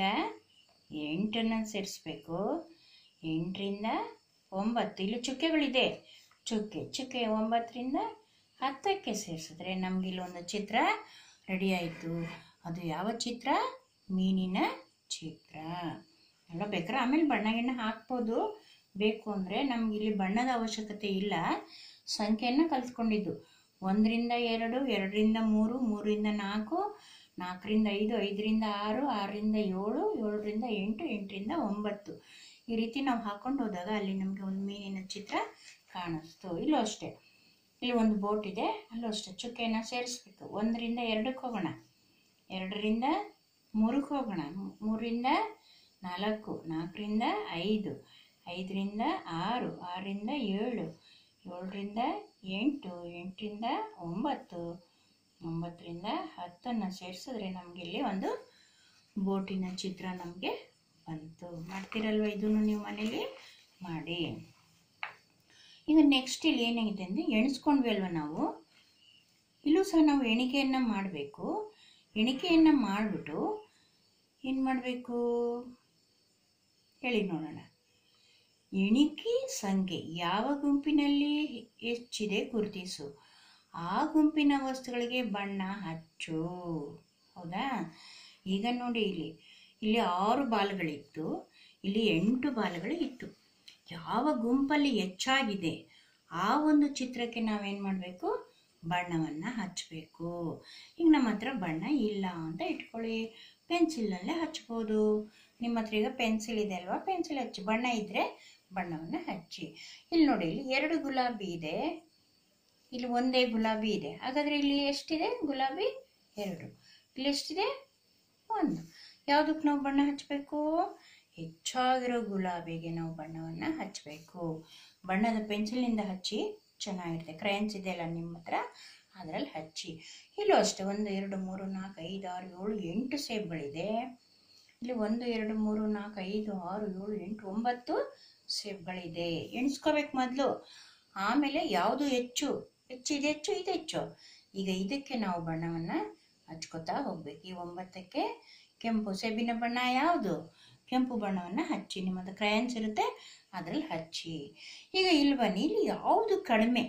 Speaker 1: ಎಂಟನ್ನು ಸೇರಿಸ್ಬೇಕು ಎಂಟರಿಂದ ಒಂಬತ್ತು ಇಲ್ಲಿ ಚುಕ್ಕೆಗಳಿದೆ ಚುಕ್ಕೆ ಚುಕ್ಕೆ ಒಂಬತ್ತರಿಂದ ಹತ್ತಕ್ಕೆ ಸೇರಿಸಿದ್ರೆ ನಮ್ಗೆ ಇಲ್ಲೊಂದು ಚಿತ್ರ ರೆಡಿ ಆಯಿತು ಅದು ಯಾವ ಚಿತ್ರ ಮೀನಿನ ಚಿತ್ರ ಎಲ್ಲ ಬೇಕಾದ್ರೆ ಆಮೇಲೆ ಬಣ್ಣ ಗಿಣ್ಣ ಹಾಕ್ಬೋದು ಬೇಕು ಅಂದರೆ ನಮ್ಗೆ ಇಲ್ಲಿ ಬಣ್ಣದ ಅವಶ್ಯಕತೆ ಇಲ್ಲ ಸಂಖ್ಯೆಯನ್ನು ಕಲ್ತ್ಕೊಂಡಿದ್ದು ಒಂದರಿಂದ ಎರಡು ಎರಡರಿಂದ ಮೂರು ಮೂರರಿಂದ ನಾಲ್ಕು ನಾಲ್ಕರಿಂದ ಐದು ಐದರಿಂದ ಆರು ಆರರಿಂದ ಏಳು ಏಳರಿಂದ ಎಂಟು ಎಂಟರಿಂದ ಒಂಬತ್ತು ಈ ರೀತಿ ನಾವು ಹಾಕೊಂಡು ಹೋದಾಗ ಅಲ್ಲಿ ನಮಗೆ ಒಂದು ಮೀನಿನ ಚಿತ್ರ ಕಾಣಿಸ್ತು ಇಲ್ಲೂ ಅಷ್ಟೇ ಇಲ್ಲಿ ಒಂದು ಬೋಟ್ ಇದೆ ಅಲ್ಲೂ ಅಷ್ಟೇ ಚುಕ್ಕೆಯನ್ನು ಸೇರಿಸ್ಬೇಕು ಒಂದರಿಂದ ಎರಡಕ್ಕೆ ಹೋಗೋಣ ಎರಡರಿಂದ ಮೂರಕ್ಕೆ ಹೋಗೋಣ ಮೂರಿಂದ ನಾಲ್ಕು ನಾಲ್ಕರಿಂದ ಐದು ಐದರಿಂದ ಆರು ಆರರಿಂದ ಏಳು ಏಳರಿಂದ ಎಂಟು ಎಂಟರಿಂದ ಒಂಬತ್ತು ಒಂಬತ್ತರಿಂದ ಹತ್ತನ್ನು ಸೇರಿಸಿದ್ರೆ ನಮಗೆ ಇಲ್ಲಿ ಒಂದು ಬೋಟಿನ ಚಿತ್ರ ನಮಗೆ ಬಂತು ಮಾಡ್ತೀರಲ್ವ ಇದನ್ನು ನೀವು ಮನೇಲಿ ಮಾಡಿ ಈಗ ನೆಕ್ಸ್ಟ್ ಇಲ್ಲಿ ಏನಾಗಿದೆ ಅಂದರೆ ಎಣಿಸ್ಕೊಂಡ್ವಿ ಅಲ್ವ ನಾವು ಇಲ್ಲೂ ಸಹ ನಾವು ಎಣಿಕೆಯನ್ನು ಮಾಡಬೇಕು ಎಣಿಕೆಯನ್ನು ಮಾಡಿಬಿಟ್ಟು ಏನು ಮಾಡಬೇಕು ಹೇಳಿ ನೋಡೋಣ ಎಣಿಕೆ ಸಂಖ್ಯೆ ಯಾವ ಗುಂಪಿನಲ್ಲಿ ಹೆಚ್ಚಿದೆ ಗುರುತಿಸು ಆ ಗುಂಪಿನ ವಸ್ತುಗಳಿಗೆ ಬಣ್ಣ ಹಚ್ಚು ಹೌದಾ ಈಗ ನೋಡಿ ಇಲ್ಲಿ ಇಲ್ಲಿ ಆರು ಬಾಲ್ಗಳಿತ್ತು ಇಲ್ಲಿ ಎಂಟು ಬಾಲ್ಗಳು ಇತ್ತು ಯಾವ ಗುಂಪಲ್ಲಿ ಹೆಚ್ಚಾಗಿದೆ ಆ ಒಂದು ಚಿತ್ರಕ್ಕೆ ನಾವೇನು ಮಾಡಬೇಕು ಬಣ್ಣವನ್ನು ಹಚ್ಚಬೇಕು ಈಗ ನಮ್ಮ ಹತ್ರ ಬಣ್ಣ ಇಲ್ಲ ಅಂತ ಇಟ್ಕೊಳ್ಳಿ ಪೆನ್ಸಿಲ್ನಲ್ಲೇ ಹಚ್ಬೋದು ನಿಮ್ಮ ಹತ್ರ ಈಗ ಪೆನ್ಸಿಲ್ ಇದೆ ಅಲ್ವಾ ಪೆನ್ಸಿಲ್ ಹಚ್ಚಿ ಬಣ್ಣ ಇದ್ದರೆ ಬಣ್ಣವನ್ನು ಹಚ್ಚಿ ಇಲ್ಲಿ ನೋಡಿ ಇಲ್ಲಿ ಎರಡು ಗುಲಾಬಿ ಇದೆ ಇಲ್ಲಿ ಒಂದೇ ಗುಲಾಬಿ ಇದೆ ಹಾಗಾದರೆ ಇಲ್ಲಿ ಎಷ್ಟಿದೆ ಗುಲಾಬಿ ಎರಡು ಇಲ್ಲಿ ಎಷ್ಟಿದೆ ಒಂದು ಯಾವುದಕ್ಕೆ ನಾವು ಬಣ್ಣ ಹಚ್ಚಬೇಕು ಹೆಚ್ಚಾಗಿರೋ ಗುಲಾಬಿಗೆ ನಾವು ಬಣ್ಣವನ್ನು ಹಚ್ಚಬೇಕು ಬಣ್ಣದ ಪೆನ್ಸಿಲಿಂದ ಹಚ್ಚಿ ಚೆನ್ನಾಗಿರುತ್ತೆ ಕ್ರಯನ್ಸ್ ಇದೆಯಲ್ಲ ನಿಮ್ಮ ಹತ್ರ ಅದರಲ್ಲಿ ಹಚ್ಚಿ ಇಲ್ಲೂ ಅಷ್ಟೇ ಒಂದು ಎರಡು ಮೂರು ನಾಲ್ಕು ಐದು ಆರು ಏಳು ಎಂಟು ಸೇಬ್ಗಳಿದೆ ಇಲ್ಲಿ ಒಂದು ಎರಡು ಮೂರು ನಾಲ್ಕು ಐದು ಆರು ಏಳು ಎಂಟು ಒಂಬತ್ತು ಸೇಬ್ಗಳಿದೆ ಎಣಿಸ್ಕೋಬೇಕು ಮೊದಲು ಆಮೇಲೆ ಯಾವುದು ಹೆಚ್ಚು ಹೆಚ್ಚು ಇದು ಹೆಚ್ಚು ಇದು ಹೆಚ್ಚು ಈಗ ಇದಕ್ಕೆ ನಾವು ಬಣ್ಣವನ್ನು ಹಚ್ಕೋತಾ ಹೋಗ್ಬೇಕು ಈ ಒಂಬತ್ತಕ್ಕೆ ಕೆಂಪು ಸೇಬಿನ ಬಣ್ಣ ಯಾವುದು ಕೆಂಪು ಬಣ್ಣವನ್ನು ಹಚ್ಚಿ ನಿಮ್ಮದು ಕ್ರಯನ್ಸ್ ಇರುತ್ತೆ ಅದರಲ್ಲಿ ಹಚ್ಚಿ ಈಗ ಇಲ್ಲಿ ಬನ್ನಿ ಇಲ್ಲಿ ಯಾವುದು ಕಡಿಮೆ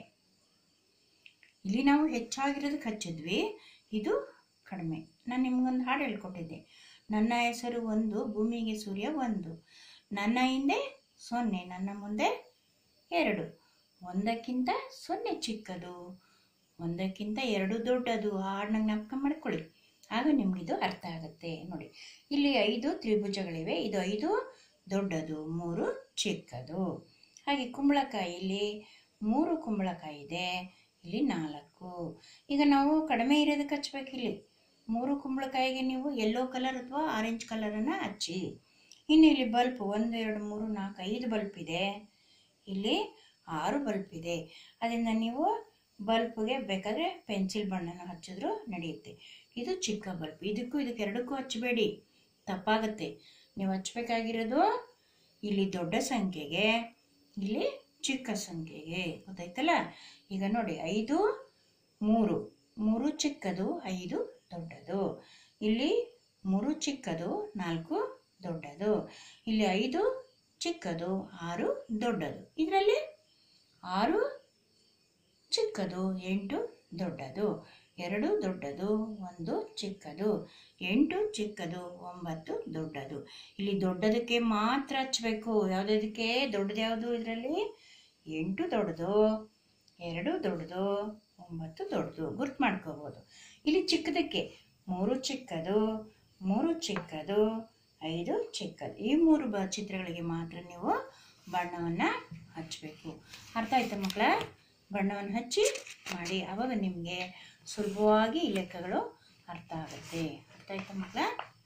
Speaker 1: ಇಲ್ಲಿ ನಾವು ಹೆಚ್ಚಾಗಿರೋದಕ್ಕೆ ಹಚ್ಚಿದ್ವಿ ಇದು ಕಡಿಮೆ ನಾನು ನಿಮ್ಗೊಂದು ಹಾಡು ಹೇಳ್ಕೊಟ್ಟಿದ್ದೆ ನನ್ನ ಹೆಸರು ಒಂದು ಭೂಮಿಗೆ ಸೂರ್ಯ ಒಂದು ನನ್ನ ಹಿಂದೆ ಸೊನ್ನೆ ನನ್ನ ಮುಂದೆ ಎರಡು ಒಂದಕ್ಕಿಂತ ಸೊನ್ನೆ ಚಿಕ್ಕದು ಒಂದಕ್ಕಿಂತ ಎರಡು ದೊಡ್ಡದು ಆ ಹಾಡನ್ನ ಜ್ಞಾಪಕ ಮಾಡ್ಕೊಳ್ಳಿ ಆಗ ನಿಮಗಿದು ಅರ್ಥ ಆಗುತ್ತೆ ನೋಡಿ ಇಲ್ಲಿ ಐದು ತ್ರಿಭುಜಗಳಿವೆ ಇದು ಐದು ದೊಡ್ಡದು ಮೂರು ಚಿಕ್ಕದು ಹಾಗೆ ಕುಂಬಳಕಾಯಿ ಇಲ್ಲಿ ಮೂರು ಕುಂಬಳಕಾಯಿ ಇದೆ ಇಲ್ಲಿ ನಾಲ್ಕು ಈಗ ನಾವು ಕಡಿಮೆ ಇರೋದಕ್ಕೆ ಹಚ್ಬೇಕು ಇಲ್ಲಿ ಮೂರು ಕುಂಬಳಕಾಯಿಗೆ ನೀವು ಯೆಲ್ಲೋ ಕಲರ್ ಅಥವಾ ಆರೆಂಜ್ ಕಲರನ್ನು ಹಚ್ಚಿ ಇನ್ನು ಇಲ್ಲಿ ಬಲ್ಪ್ ಒಂದು ಎರಡು ಮೂರು ನಾಲ್ಕು ಐದು ಬಲ್ಪ್ ಇದೆ ಇಲ್ಲಿ ಆರು ಬಲ್ಪ್ ಇದೆ ಅದರಿಂದ ನೀವು ಬಲ್ಪ್ಗೆ ಬೇಕಾದರೆ ಪೆನ್ಸಿಲ್ ಬಣ್ಣನ ಹಚ್ಚಿದ್ರು ನಡೆಯುತ್ತೆ ಇದು ಚಿಕ್ಕ ಬಲ್ಪ್ ಇದಕ್ಕೂ ಇದಕ್ಕೆ ಎರಡಕ್ಕೂ ಹಚ್ಚಬೇಡಿ ತಪ್ಪಾಗುತ್ತೆ ನೀವು ಹಚ್ಬೇಕಾಗಿರೋದು ಇಲ್ಲಿ ದೊಡ್ಡ ಸಂಖ್ಯೆಗೆ ಇಲ್ಲಿ ಚಿಕ್ಕ ಸಂಖ್ಯೆಗೆ ಗೊತ್ತಾಯ್ತಲ್ಲ ಈಗ ನೋಡಿ ಐದು ಮೂರು ಮೂರು ಚಿಕ್ಕದು ಐದು ದೊಡ್ಡದು ಇಲ್ಲಿ ಮೂರು ಚಿಕ್ಕದು ನಾಲ್ಕು ದೊಡ್ಡದು ಇಲ್ಲಿ ಐದು ಚಿಕ್ಕದು ಆರು ದೊಡ್ಡದು ಇದರಲ್ಲಿ ಆರು ಚಿಕ್ಕದು ಎಂಟು ದೊಡ್ಡದು ಎರಡು ದೊಡ್ಡದು ಒಂದು ಚಿಕ್ಕದು ಎಂಟು ಚಿಕ್ಕದು ಒಂಬತ್ತು ದೊಡ್ಡದು ಇಲ್ಲಿ ದೊಡ್ಡದಕ್ಕೆ ಮಾತ್ರ ಹಚ್ಚಬೇಕು ಯಾವುದಕ್ಕೆ ದೊಡ್ಡದು ಯಾವುದು ಇದರಲ್ಲಿ ಎಂಟು ದೊಡ್ಡದು ಎರಡು ದೊಡ್ಡದು ಒಂಬತ್ತು ದೊಡ್ಡದು ಗುರ್ತು ಮಾಡ್ಕೋಬೋದು ಇಲ್ಲಿ ಚಿಕ್ಕದಕ್ಕೆ ಮೂರು ಚಿಕ್ಕದು ಮೂರು ಚಿಕ್ಕದು ಐದು ಚಿಕ್ಕದು ಈ ಮೂರು ಬ ಚಿತ್ರಗಳಿಗೆ ಮಾತ್ರ ನೀವು ಬಣ್ಣವನ್ನು ಹಚ್ಚಬೇಕು ಅರ್ಥ ಆಯ್ತಾ ಮಕ್ಕಳ ಬಣ್ಣವನ್ನು ಹಚ್ಚಿ ಮಾಡಿ ಆವಾಗ ನಿಮಗೆ ಸುಲಭವಾಗಿ ಈ ಲೆಕ್ಕಗಳು ಅರ್ಥ ಆಗುತ್ತೆ ಅರ್ಥ ಆಯ್ತಾ ಮಕ್ಕಳ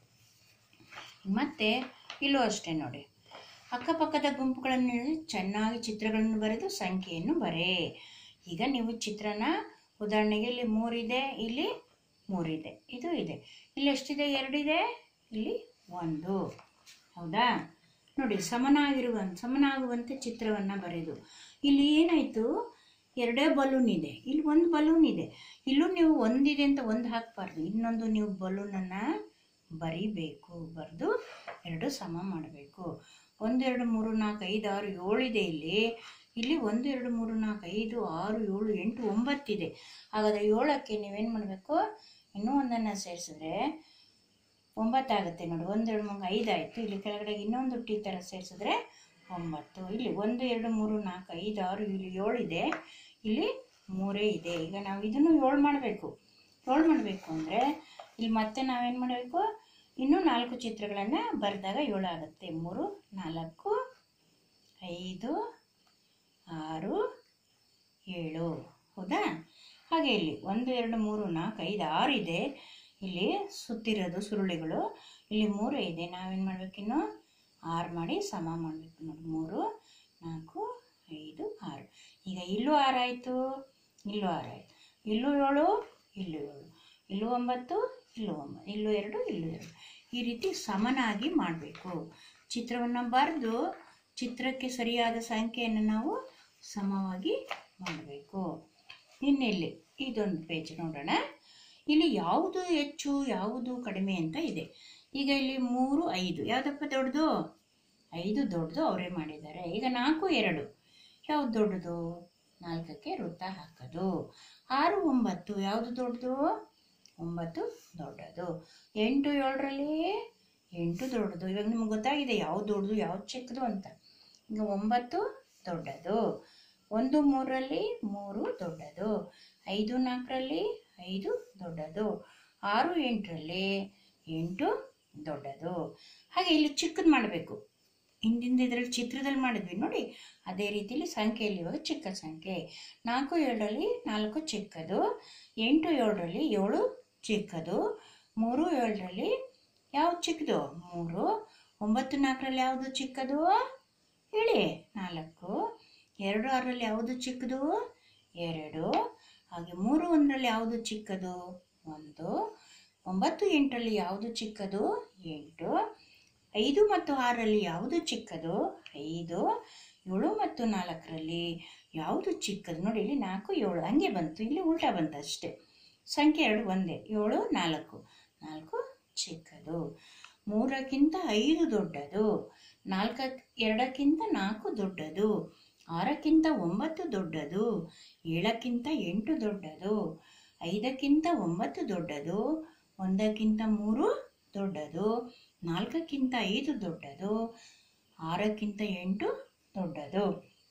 Speaker 1: ಮತ್ತೆ ಇಲ್ಲೂ ಅಷ್ಟೇ ನೋಡಿ ಅಕ್ಕಪಕ್ಕದ ಗುಂಪುಗಳನ್ನು ಹಿಡಿದು ಚೆನ್ನಾಗಿ ಚಿತ್ರಗಳನ್ನು ಬರೆದು ಸಂಖ್ಯೆಯನ್ನು ಬರೆ ಈಗ ನೀವು ಚಿತ್ರನ ಉದಾಹರಣೆಗೆ ಇಲ್ಲಿ ಮೂರಿದೆ ಇಲ್ಲಿ ಮೂರಿದೆ ಇದು ಇದೆ ಇಲ್ಲಿ ಎಷ್ಟಿದೆ ಎರಡಿದೆ ಇಲ್ಲಿ ಒಂದು ಹೌದಾ ನೋಡಿ ಸಮನಾಗಿರುವ ಸಮನಾಗುವಂತೆ ಚಿತ್ರವನ್ನು ಬರೆದು ಇಲ್ಲಿ ಏನಾಯಿತು ಎರಡೇ ಬಲೂನ್ ಇದೆ ಇಲ್ಲಿ ಒಂದು ಬಲೂನ್ ಇದೆ ಇಲ್ಲೂ ನೀವು ಒಂದಿದೆ ಅಂತ ಒಂದು ಹಾಕಬಾರ್ದು ಇನ್ನೊಂದು ನೀವು ಬಲೂನನ್ನು ಬರಿಬೇಕು ಬರೆದು ಎರಡು ಸಮ ಮಾಡಬೇಕು ಒಂದೆರಡು ಮೂರು ನಾಲ್ಕು ಐದು ಆರು ಏಳಿದೆ ಇಲ್ಲಿ ಇಲ್ಲಿ ಒಂದು ಎರಡು ಮೂರು ನಾಲ್ಕು ಐದು ಆರು ಏಳು ಎಂಟು ಒಂಬತ್ತಿದೆ ಹಾಗಾದರೆ ಏಳಕ್ಕೆ ನೀವೇನು ಮಾಡಬೇಕು ಇನ್ನೂ ಒಂದನ್ನು ಸೇರಿಸಿದ್ರೆ ಒಂಬತ್ತಾಗುತ್ತೆ ನೋಡಿ ಒಂದೆರಡು ಮೂರು ಐದು ಆಯಿತು ಇಲ್ಲಿ ಕೆಳಗಡೆ ಇನ್ನೊಂದು ಟಿ ಥರ ಸೇರಿಸಿದ್ರೆ ಒಂಬತ್ತು ಇಲ್ಲಿ ಒಂದು ಎರಡು ಮೂರು ನಾಲ್ಕು ಐದು ಆರು ಇಲ್ಲಿ ಏಳಿದೆ ಇಲ್ಲಿ ಮೂರೇ ಇದೆ ಈಗ ನಾವು ಇದನ್ನು ಏಳು ಮಾಡಬೇಕು ಏಳು ಮಾಡಬೇಕು ಅಂದರೆ ಇಲ್ಲಿ ಮತ್ತೆ ನಾವೇನು ಮಾಡಬೇಕು ಇನ್ನೂ ನಾಲ್ಕು ಚಿತ್ರಗಳನ್ನು ಬರೆದಾಗ ಏಳು ಆಗುತ್ತೆ ಮೂರು ನಾಲ್ಕು ಐದು ಆರು ಏಳು ಹೌದಾ ಹಾಗೆ ಇಲ್ಲಿ ಒಂದು ಎರಡು ಮೂರು ನಾಲ್ಕು ಐದು ಆರು ಇದೆ ಇಲ್ಲಿ ಸುತ್ತಿರೋದು ಸುರುಳಿಗಳು ಇಲ್ಲಿ ಮೂರು ಇದೆ ನಾವೇನು ಮಾಡಬೇಕಿನ್ನು ಆರು ಮಾಡಿ ಸಮ ಮಾಡಬೇಕು ನೋಡಿ ಮೂರು ನಾಲ್ಕು ಐದು ಆರು ಈಗ ಇಲ್ಲೂ ಆರು ಆಯಿತು ಇಲ್ಲೂ ಆರು ಆಯಿತು ಇಲ್ಲೂ ಏಳು ಇಲ್ಲೂ ಏಳು ಇಲ್ಲೂ ಒಂಬತ್ತು ಇಲ್ಲೂ ಒಂಬತ್ತು ಇಲ್ಲೂ ಎರಡು ಇಲ್ಲೂ ಎರಡು ಈ ರೀತಿ ಸಮನಾಗಿ ಮಾಡಬೇಕು ಚಿತ್ರವನ್ನು ಬರೆದು ಚಿತ್ರಕ್ಕೆ ಸರಿಯಾದ ಸಂಖ್ಯೆಯನ್ನು ನಾವು ಸಮವಾಗಿ ಮಾಡಬೇಕು ಇನ್ನೆಲ್ಲಿ ಇದೊಂದು ಪೇಜ್ ನೋಡೋಣ ಇಲ್ಲಿ ಯಾವುದು ಹೆಚ್ಚು ಯಾವುದು ಕಡಿಮೆ ಅಂತ ಇದೆ ಈಗ ಇಲ್ಲಿ ಮೂರು ಐದು ಯಾವುದಪ್ಪ ದೊಡ್ಡದು ಐದು ದೊಡ್ಡದು ಅವರೇ ಮಾಡಿದ್ದಾರೆ ಈಗ ನಾಲ್ಕು ಎರಡು ಯಾವುದು ದೊಡ್ಡದು ನಾಲ್ಕಕ್ಕೆ ವೃತ್ತ ಹಾಕೋದು ಆರು ಒಂಬತ್ತು ಯಾವುದು ದೊಡ್ಡದು ಒಂಬತ್ತು ದೊಡ್ಡದು ಎಂಟು ಏಳರಲ್ಲಿ ಎಂಟು ದೊಡ್ಡದು ಇವಾಗ ನಿಮ್ಗೆ ಗೊತ್ತಾಗಿದೆ ಯಾವ್ದು ದೊಡ್ಡದು ಯಾವ್ದು ಚಿಕ್ಕದು ಅಂತ ಈಗ ಒಂಬತ್ತು ದೊಡ್ಡದು ಒಂದು ಮೂರರಲ್ಲಿ ಮೂರು ದೊಡ್ಡದು ಐದು ನಾಲ್ಕರಲ್ಲಿ ಐದು ದೊಡ್ಡದು ಆರು ಎಂಟರಲ್ಲಿ ಎಂಟು ದೊಡ್ಡದು ಹಾಗೆ ಇಲ್ಲಿ ಚಿಕ್ಕದು ಮಾಡಬೇಕು ಹಿಂದಿಂದ ಇದರಲ್ಲಿ ಚಿತ್ರದಲ್ಲಿ ಮಾಡಿದ್ವಿ ನೋಡಿ ಅದೇ ರೀತಿಯಲ್ಲಿ ಸಂಖ್ಯೆಯಲ್ಲಿ ಇವಾಗ ಚಿಕ್ಕ ಸಂಖ್ಯೆ ನಾಲ್ಕು ಏಳರಲ್ಲಿ ನಾಲ್ಕು ಚಿಕ್ಕದು ಎಂಟು ಏಳರಲ್ಲಿ ಏಳು ಚಿಕ್ಕದು ಮೂರು ಏಳರಲ್ಲಿ ಯಾವ್ದು ಚಿಕ್ಕದು ಮೂರು ಒಂಬತ್ತು ನಾಲ್ಕರಲ್ಲಿ ಯಾವುದು ಚಿಕ್ಕದು ಹೇಳಿ ನಾಲ್ಕು ಎರಡು ಆರರಲ್ಲಿ ಯಾವುದು ಚಿಕ್ಕದು ಎರಡು ಹಾಗೆ ಮೂರು ಒಂದರಲ್ಲಿ ಯಾವುದು ಚಿಕ್ಕದು ಒಂದು ಒಂಬತ್ತು ಎಂಟರಲ್ಲಿ ಯಾವುದು ಚಿಕ್ಕದು ಎಂಟು ಐದು ಮತ್ತು ಆರರಲ್ಲಿ ಯಾವುದು ಚಿಕ್ಕದು ಐದು ಏಳು ಮತ್ತು ನಾಲ್ಕರಲ್ಲಿ ಯಾವುದು ಚಿಕ್ಕದು ನೋಡಿ ಇಲ್ಲಿ ನಾಲ್ಕು ಏಳು ಹಂಗೆ ಬಂತು ಇಲ್ಲಿ ಉಲ್ಟಾ ಬಂತು ಅಷ್ಟೇ ಸಂಖ್ಯೆ ಎರಡು ಒಂದೇ ಏಳು ನಾಲ್ಕು ನಾಲ್ಕು ಚಿಕ್ಕದು ಮೂರಕ್ಕಿಂತ ಐದು ದೊಡ್ಡದು ನಾಲ್ಕ ಎರಡಕ್ಕಿಂತ ನಾಲ್ಕು ದೊಡ್ಡದು ಆರಕ್ಕಿಂತ ಒಂಬತ್ತು ದೊಡ್ಡದು ಏಳಕ್ಕಿಂತ ಎಂಟು ದೊಡ್ಡದು ಐದಕ್ಕಿಂತ ಒಂಬತ್ತು ದೊಡ್ಡದು ಒಂದಕ್ಕಿಂತ ಮೂರು ದೊಡ್ಡದು ನಾಲ್ಕಕ್ಕಿಂತ ಐದು ದೊಡ್ಡದು ಆರಕ್ಕಿಂತ ಎಂಟು ದೊಡ್ಡದು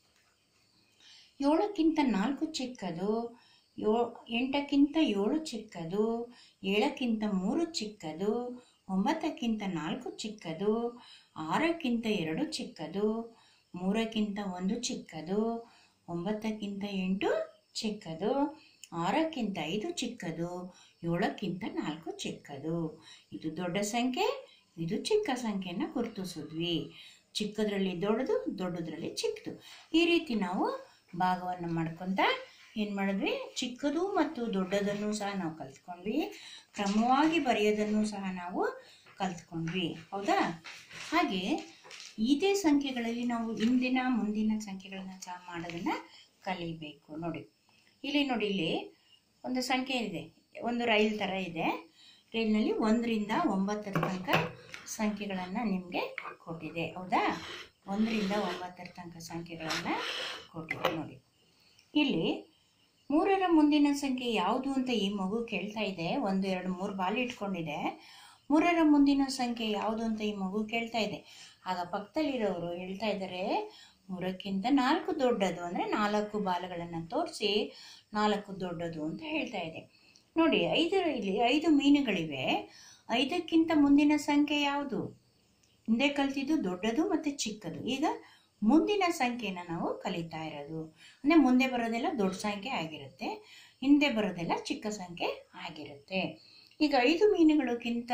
Speaker 1: ಏಳಕ್ಕಿಂತ ನಾಲ್ಕು ಚಿಕ್ಕದು ಯೋ ಎಂಟಕ್ಕಿಂತ ಏಳು ಚಿಕ್ಕದು ಏಳಕ್ಕಿಂತ ಮೂರು ಚಿಕ್ಕದು ಒಂಬತ್ತಕ್ಕಿಂತ ನಾಲ್ಕು ಚಿಕ್ಕದು ಆರಕ್ಕಿಂತ ಎರಡು ಚಿಕ್ಕದು ಮೂರಕ್ಕಿಂತ ಒಂದು ಚಿಕ್ಕದು ಒಂಬತ್ತಕ್ಕಿಂತ ಎಂಟು ಚಿಕ್ಕದು ಆರಕ್ಕಿಂತ ಐದು ಚಿಕ್ಕದು ಏಳಕ್ಕಿಂತ ನಾಲ್ಕು ಚಿಕ್ಕದು ಇದು ದೊಡ್ಡ ಸಂಖ್ಯೆ ಇದು ಚಿಕ್ಕ ಸಂಖ್ಯೆನ ಗುರುತಿಸಿದ್ವಿ ಚಿಕ್ಕದ್ರಲ್ಲಿ ದೊಡ್ಡದು ದೊಡ್ಡದ್ರಲ್ಲಿ ಚಿಕ್ಕದು ಈ ರೀತಿ ನಾವು ಭಾಗವನ್ನು ಮಾಡ್ಕೊತ ಏನು ಮಾಡಿದ್ವಿ ಚಿಕ್ಕದು ಮತ್ತು ದೊಡ್ಡದನ್ನು ಸಹ ನಾವು ಕಲ್ತ್ಕೊಂಡ್ವಿ ಕ್ರಮವಾಗಿ ಬರೆಯೋದನ್ನು ಸಹ ನಾವು ಕಲ್ತ್ಕೊಂಡ್ವಿ ಹೌದಾ ಹಾಗೆ ಇದೇ ಸಂಖ್ಯೆಗಳಲ್ಲಿ ನಾವು ಇಂದಿನ ಮುಂದಿನ ಸಂಖ್ಯೆಗಳನ್ನ ಸಹ ಮಾಡೋದನ್ನ ಕಲಿಬೇಕು ನೋಡಿ ಇಲ್ಲಿ ನೋಡಿ ಇಲ್ಲಿ ಒಂದು ಸಂಖ್ಯೆ ಇದೆ ಒಂದು ರೈಲ್ ಥರ ಇದೆ ರೈಲ್ನಲ್ಲಿ ಒಂದರಿಂದ ಒಂಬತ್ತರ ತನಕ ಸಂಖ್ಯೆಗಳನ್ನು ನಿಮಗೆ ಕೊಟ್ಟಿದೆ ಹೌದಾ ಒಂದರಿಂದ ಒಂಬತ್ತರ ತನಕ ಸಂಖ್ಯೆಗಳನ್ನು ಕೊಟ್ಟಿದೆ ನೋಡಿ ಇಲ್ಲಿ ಮೂರರ ಮುಂದಿನ ಸಂಖ್ಯೆ ಯಾವುದು ಅಂತ ಈ ಮಗು ಕೇಳ್ತಾ ಇದೆ ಒಂದು ಎರಡು ಮೂರು ಬಾಲ್ ಇಟ್ಕೊಂಡಿದೆ ಮೂರರ ಮುಂದಿನ ಸಂಖ್ಯೆ ಯಾವುದು ಅಂತ ಈ ಮಗು ಕೇಳ್ತಾ ಇದೆ ಆಗ ಪಕ್ಕದಲ್ಲಿರೋರು ಹೇಳ್ತಾ ಇದ್ದಾರೆ ಮೂರಕ್ಕಿಂತ ನಾಲ್ಕು ದೊಡ್ಡದು ಅಂದರೆ ನಾಲ್ಕು ಬಾಲಗಳನ್ನು ತೋರಿಸಿ ನಾಲ್ಕು ದೊಡ್ಡದು ಅಂತ ಹೇಳ್ತಾ ಇದೆ ನೋಡಿ ಐದರ ಇಲ್ಲಿ ಐದು ಮೀನುಗಳಿವೆ ಐದಕ್ಕಿಂತ ಮುಂದಿನ ಸಂಖ್ಯೆ ಯಾವುದು ಹಿಂದೆ ಕಲ್ತಿದ್ದು ದೊಡ್ಡದು ಮತ್ತು ಚಿಕ್ಕದು ಈಗ ಮುಂದಿನ ಸಂಖ್ಯೆನ ನಾವು ಕಲಿತಾ ಇರೋದು ಅಂದರೆ ಮುಂದೆ ಬರೋದೆಲ್ಲ ದೊಡ್ಡ ಸಂಖ್ಯೆ ಆಗಿರುತ್ತೆ ಹಿಂದೆ ಬರೋದೆಲ್ಲ ಚಿಕ್ಕ ಸಂಖ್ಯೆ ಆಗಿರುತ್ತೆ ಈಗ ಐದು ಮೀನುಗಳಿಗಿಂತ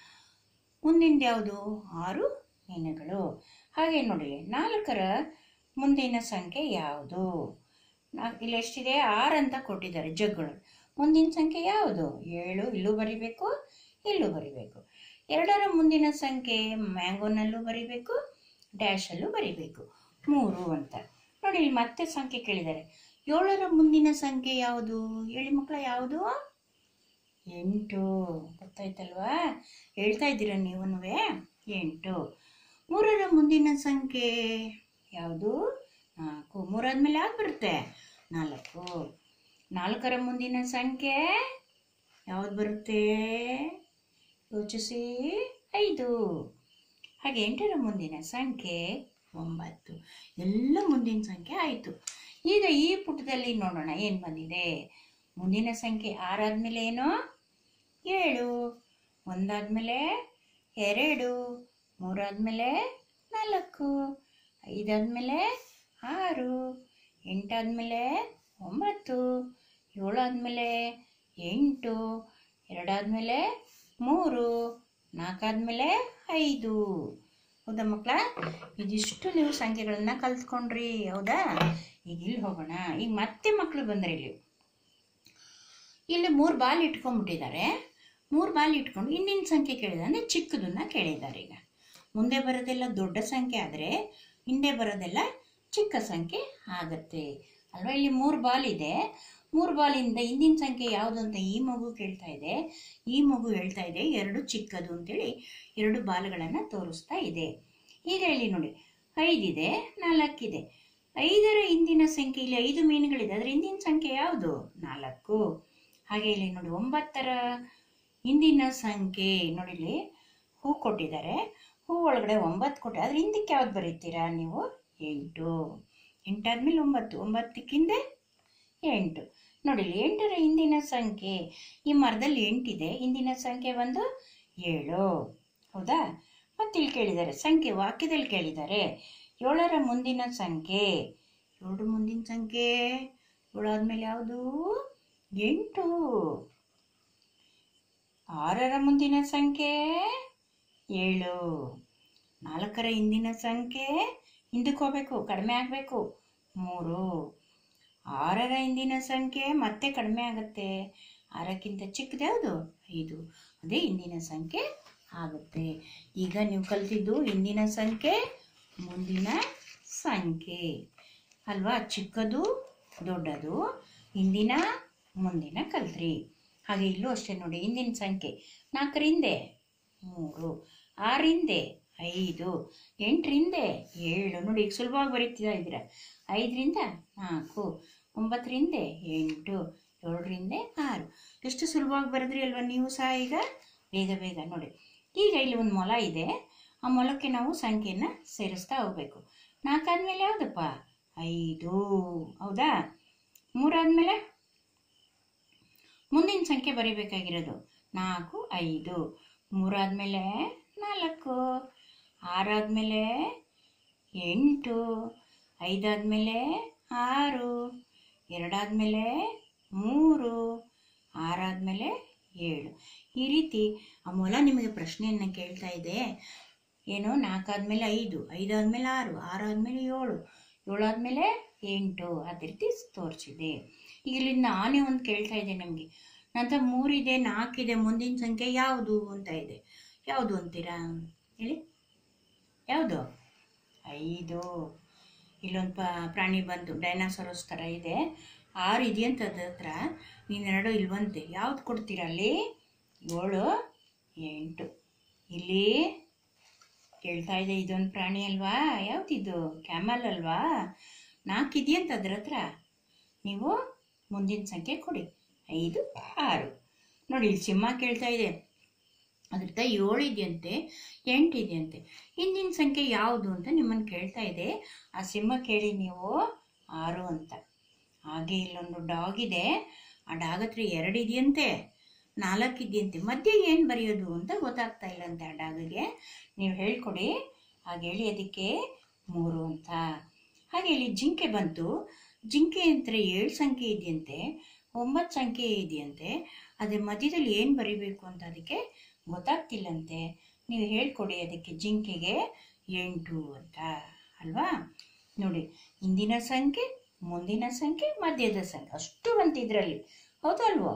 Speaker 1: ಮುಂದಿನ ಯಾವುದು ಆರು ಮೀನುಗಳು ಹಾಗೆ ನೋಡಿ ನಾಲ್ಕರ ಮುಂದಿನ ಸಂಖ್ಯೆ ಯಾವುದು ನಾ- ಇಲ್ಲಿ ಎಷ್ಟಿದೆ ಆರು ಅಂತ ಕೊಟ್ಟಿದ್ದಾರೆ ಜಗ್ಗಳು ಮುಂದಿನ ಸಂಖ್ಯೆ ಯಾವುದು ಏಳು ಇಲ್ಲೂ ಬರಿಬೇಕು ಇಲ್ಲೂ ಬರಿಬೇಕು ಎರಡರ ಮುಂದಿನ ಸಂಖ್ಯೆ ಮ್ಯಾಂಗೋನಲ್ಲೂ ಬರಿಬೇಕು ಡ್ಯಾಶಲ್ಲೂ ಬರಿಬೇಕು ಮೂರು ಅಂತ ನೋಡಿ ಇಲ್ಲಿ ಮತ್ತೆ ಸಂಖ್ಯೆ ಕೇಳಿದ್ದಾರೆ ಏಳರ ಮುಂದಿನ ಸಂಖ್ಯೆ ಯಾವುದು ಹೇಳಿ ಮಕ್ಕಳ ಯಾವುದು ಎಂಟು ಗೊತ್ತಾಯ್ತಲ್ವಾ ಹೇಳ್ತಾ ಇದ್ದೀರಾ ನೀವೂ ಎಂಟು ಮೂರರ ಮುಂದಿನ ಸಂಖ್ಯೆ ಯಾವುದು ನಾಲ್ಕು ಮೂರಾದ್ಮೇಲೆ ಯಾವ್ದು ಬರುತ್ತೆ ನಾಲ್ಕು ನಾಲ್ಕರ ಮುಂದಿನ ಸಂಖ್ಯೆ ಯಾವ್ದು ಬರುತ್ತೆ ಯೋಚಿಸಿ ಐದು ಹಾಗೆ ಎಂಟರ ಮುಂದಿನ ಸಂಖ್ಯೆ ಒಂಬತ್ತು ಎಲ್ಲ ಮುಂದಿನ ಸಂಖ್ಯೆ ಆಯಿತು ಈಗ ಈ ಪುಟದಲ್ಲಿ ನೋಡೋಣ ಏನು ಬಂದಿದೆ ಮುಂದಿನ ಸಂಖ್ಯೆ ಆರಾದ್ಮೇಲೆ ಏನು ಏಳು ಒಂದಾದ್ಮೇಲೆ ಎರಡು ಮೂರಾದ್ಮೇಲೆ ನಾಲ್ಕು ಐದಾದ್ಮೇಲೆ ಆರು ಎಂಟಾದ್ಮೇಲೆ ಒಂಬತ್ತು ಏಳಾದ್ಮೇಲೆ ಎಂಟು ಎರಡಾದ್ಮೇಲೆ ಮೂರು ನಾಲ್ಕಾದ್ಮೇಲೆ ಐದು ಹೌದಾ ಮಕ್ಕಳ ಇದಿಷ್ಟು ನೀವು ಸಂಖ್ಯೆಗಳನ್ನ ಕಲ್ತ್ಕೊಂಡ್ರಿ ಹೌದಾ ಈಗ ಇಲ್ಲಿ ಹೋಗೋಣ ಈಗ ಮತ್ತೆ ಮಕ್ಕಳು ಬಂದ್ರೆ ಇಲ್ಲಿ ಇಲ್ಲಿ ಮೂರು ಬಾಲ್ ಇಟ್ಕೊಂಡ್ಬಿಟ್ಟಿದ್ದಾರೆ ಮೂರು ಬಾಲ್ ಇಟ್ಕೊಂಡು ಇನ್ನಿನ ಸಂಖ್ಯೆ ಕೇಳಿದ್ರೆ ಅಂದರೆ ಚಿಕ್ಕದನ್ನ ಕೇಳಿದ್ದಾರೆ ಈಗ ಮುಂದೆ ಬರೋದೆಲ್ಲ ದೊಡ್ಡ ಸಂಖ್ಯೆ ಆದರೆ ಹಿಂದೆ ಬರೋದೆಲ್ಲ ಚಿಕ್ಕ ಸಂಖ್ಯೆ ಆಗತ್ತೆ ಅಲ್ವಾ ಇಲ್ಲಿ ಮೂರು ಬಾಲ್ ಇದೆ ಮೂರು ಬಾಲಿಂದ ಹಿಂದಿನ ಸಂಖ್ಯೆ ಯಾವುದು ಅಂತ ಈ ಮಗು ಕೇಳ್ತಾ ಇದೆ ಈ ಮಗು ಹೇಳ್ತಾ ಇದೆ ಎರಡು ಚಿಕ್ಕದು ಅಂತೇಳಿ ಎರಡು ಬಾಲ್ಗಳನ್ನು ತೋರಿಸ್ತಾ ಇದೆ ಈಗ ಇಲ್ಲಿ ನೋಡಿ ಐದಿದೆ ನಾಲ್ಕಿದೆ ಐದರ ಹಿಂದಿನ ಸಂಖ್ಯೆ ಇಲ್ಲಿ ಐದು ಮೀನುಗಳಿದೆ ಅದರ ಹಿಂದಿನ ಸಂಖ್ಯೆ ಯಾವುದು ನಾಲ್ಕು ಹಾಗೆ ಇಲ್ಲಿ ನೋಡಿ ಒಂಬತ್ತರ ಹಿಂದಿನ ಸಂಖ್ಯೆ ನೋಡಿ ಇಲ್ಲಿ ಹೂ ಕೊಟ್ಟಿದ್ದಾರೆ ಹೂ ಒಳಗಡೆ ಒಂಬತ್ತು ಕೊಟ್ಟೆ ಅದ್ರ ಹಿಂದಕ್ಕೆ ಯಾವ್ದು ಬರೀತೀರಾ ನೀವು ಎಂಟು ಎಂಟಾದ್ಮೇಲೆ ಒಂಬತ್ತು ಒಂಬತ್ತಕ್ಕಿಂದೆ ಎಂಟು ನೋಡಿ ಇಲ್ಲಿ ಎಂಟರ ಹಿಂದಿನ ಸಂಖ್ಯೆ ಈ ಮರದಲ್ಲಿ ಎಂಟಿದೆ ಹಿಂದಿನ ಸಂಖ್ಯೆ ಒಂದು ಏಳು ಹೌದಾ ಮತ್ತೆ ಇಲ್ಲಿ ಕೇಳಿದ್ದಾರೆ ಸಂಖ್ಯೆ ವಾಕ್ಯದಲ್ಲಿ ಕೇಳಿದ್ದಾರೆ ಏಳರ ಮುಂದಿನ ಸಂಖ್ಯೆ ಏಳು ಮುಂದಿನ ಸಂಖ್ಯೆ ಏಳಾದ್ಮೇಲೆ ಯಾವುದು ಎಂಟು ಆರರ ಮುಂದಿನ ಸಂಖ್ಯೆ ಏಳು ನಾಲ್ಕರ ಹಿಂದಿನ ಸಂಖ್ಯೆ ಹಿಂದಕ್ಕೆ ಹೋಗ್ಬೇಕು ಕಡಿಮೆ ಆಗಬೇಕು ಮೂರು ಆರರ ಹಿಂದಿನ ಸಂಖ್ಯೆ ಮತ್ತೆ ಕಡಿಮೆ ಆಗುತ್ತೆ ಆರಕ್ಕಿಂತ ಚಿಕ್ಕದ್ಯಾವುದು ಐದು ಅದೇ ಹಿಂದಿನ ಸಂಖ್ಯೆ ಆಗುತ್ತೆ ಈಗ ನೀವು ಕಲ್ತಿದ್ದು ಹಿಂದಿನ ಸಂಖ್ಯೆ ಮುಂದಿನ ಸಂಖ್ಯೆ ಅಲ್ವಾ ಚಿಕ್ಕದು ದೊಡ್ಡದು ಹಿಂದಿನ ಮುಂದಿನ ಕಲ್ತ್ರಿ ಹಾಗೆ ಇಲ್ಲೂ ಅಷ್ಟೇ ನೋಡಿ ಹಿಂದಿನ ಸಂಖ್ಯೆ ನಾಲ್ಕರಿಂದೆ ಮೂರು ಆರಿಂದೆ ಐದು ಎಂಟರಿಂದೆ ಏಳು ನೋಡಿ ಈಗ ಸುಲಭವಾಗಿ ಬರೀತಿದ ಇದ್ದೀರ ಐದರಿಂದ ನಾಲ್ಕು ಒಂಬತ್ತರಿಂದ ಎಂಟು ಏಳರಿಂದ ಆರು ಎಷ್ಟು ಸುಲಭವಾಗಿ ಬರೆದ್ರಿ ಅಲ್ವಾ ನೀವು ಸಹ ಈಗ ಬೇಗ ಬೇಗ ನೋಡಿ ಈಗ ಇಲ್ಲಿ ಒಂದು ಮೊಲ ಇದೆ ಆ ಮೊಲಕ್ಕೆ ನಾವು ಸಂಖ್ಯೆಯನ್ನು ಸೇರಿಸ್ತಾ ಹೋಗ್ಬೇಕು ನಾಲ್ಕಾದ್ಮೇಲೆ ಯಾವುದಪ್ಪ ಐದು ಹೌದಾ ಮೂರಾದ್ಮೇಲೆ ಮುಂದಿನ ಸಂಖ್ಯೆ ಬರೀಬೇಕಾಗಿರೋದು ನಾಲ್ಕು ಐದು ಮೂರಾದ್ಮೇಲೆ ನಾಲ್ಕು ಆರಾದ್ಮೇಲೆ ಎಂಟು ಐದಾದ್ಮೇಲೆ ಆರು ಎರಡಾದ್ಮೇಲೆ ಮೂರು ಆರಾದ್ಮೇಲೆ ಏಳು ಈ ರೀತಿ ಆ ಮೊಲ ನಿಮಗೆ ಪ್ರಶ್ನೆಯನ್ನು ಕೇಳ್ತಾ ಇದೆ ಏನು ನಾಲ್ಕಾದ್ಮೇಲೆ ಐದು ಐದಾದ್ಮೇಲೆ ಆರು ಆರಾದ್ಮೇಲೆ ಏಳು ಏಳಾದ್ಮೇಲೆ ಎಂಟು ಅದೇ ರೀತಿ ತೋರಿಸಿದೆ ಈಗ ಇಲ್ಲಿಂದ ಆನೆ ಒಂದು ಕೇಳ್ತಾ ಇದೆ ನಮಗೆ ನಂತರ ಮೂರಿದೆ ನಾಲ್ಕಿದೆ ಮುಂದಿನ ಸಂಖ್ಯೆ ಯಾವುದು ಅಂತ ಇದೆ ಯಾವುದು ಅಂತೀರಾ ಹೇಳಿ ಯಾವುದು ಐದು ಇಲ್ಲೊಂದು ಪ ಪ್ರಾಣಿ ಬಂತು ಡೈನಾಸೋರಸ್ ಥರ ಇದೆ ಆರು ಇದೆಯಂತ ಅದ್ರ ಹತ್ರ ನೀನೆರಡು ಇಲ್ಲಿ ಬಂತೆ ಯಾವ್ದು ಕೊಡ್ತೀರಾ ಅಲ್ಲಿ ಏಳು ಎಂಟು ಇಲ್ಲಿ ಕೇಳ್ತಾ ಇದೆ ಇದೊಂದು ಪ್ರಾಣಿ ಅಲ್ವಾ ಯಾವ್ದಿದು ಕ್ಯಾಮಲ್ ಅಲ್ವಾ ನಾಲ್ಕು ಇದೆಯಂತ ಅದ್ರ ಹತ್ರ ನೀವು ಮುಂದಿನ ಸಂಖ್ಯೆ ಕೊಡಿ ಐದು ಆರು ನೋಡಿ ಇಲ್ಲಿ ಸಿಂಹ ಕೇಳ್ತಾ ಇದೆ ಅದ್ರದ್ದು ಏಳು ಇದೆಯಂತೆ ಎಂಟು ಇದೆಯಂತೆ ಹಿಂದಿನ ಸಂಖ್ಯೆ ಯಾವುದು ಅಂತ ನಿಮ್ಮನ್ನು ಕೇಳ್ತಾ ಇದೆ ಆ ಸಿಂಹ ಕೇಳಿ ನೀವು ಆರು ಅಂತ ಹಾಗೆ ಇಲ್ಲೊಂದು ಡಾಗ್ ಇದೆ ಆ ಡಾಗ್ ಹತ್ರ ಎರಡು ಇದೆಯಂತೆ ನಾಲ್ಕು ಇದೆಯಂತೆ ಮಧ್ಯೆ ಏನು ಬರೆಯೋದು ಅಂತ ಗೊತ್ತಾಗ್ತಾ ಇಲ್ಲಂತೆ ಆ ಡಾಗಿಗೆ ನೀವು ಹೇಳ್ಕೊಡಿ ಹಾಗೆ ಹೇಳಿ ಅದಕ್ಕೆ ಮೂರು ಅಂತ ಹಾಗೆ ಇಲ್ಲಿ ಜಿಂಕೆ ಬಂತು ಜಿಂಕೆ ಹತ್ರ ಏಳು ಸಂಖ್ಯೆ ಇದೆಯಂತೆ ಒಂಬತ್ತು ಸಂಖ್ಯೆ ಇದೆಯಂತೆ ಅದ್ರ ಮಧ್ಯದಲ್ಲಿ ಏನು ಬರಿಬೇಕು ಅಂತ ಅದಕ್ಕೆ ಗೊತ್ತಾಗ್ತಿಲ್ಲಂತೆ ನೀವು ಹೇಳ್ಕೊಡಿ ಅದಕ್ಕೆ ಜಿಂಕೆಗೆ ಎಂಟು ಅಂತ ಅಲ್ವಾ ನೋಡಿ ಹಿಂದಿನ ಸಂಖ್ಯೆ ಮುಂದಿನ ಸಂಖ್ಯೆ ಮಧ್ಯದ ಸಂಖ್ಯೆ ಅಷ್ಟು ಬಂತು ಇದರಲ್ಲಿ ಹೌದಲ್ವೋ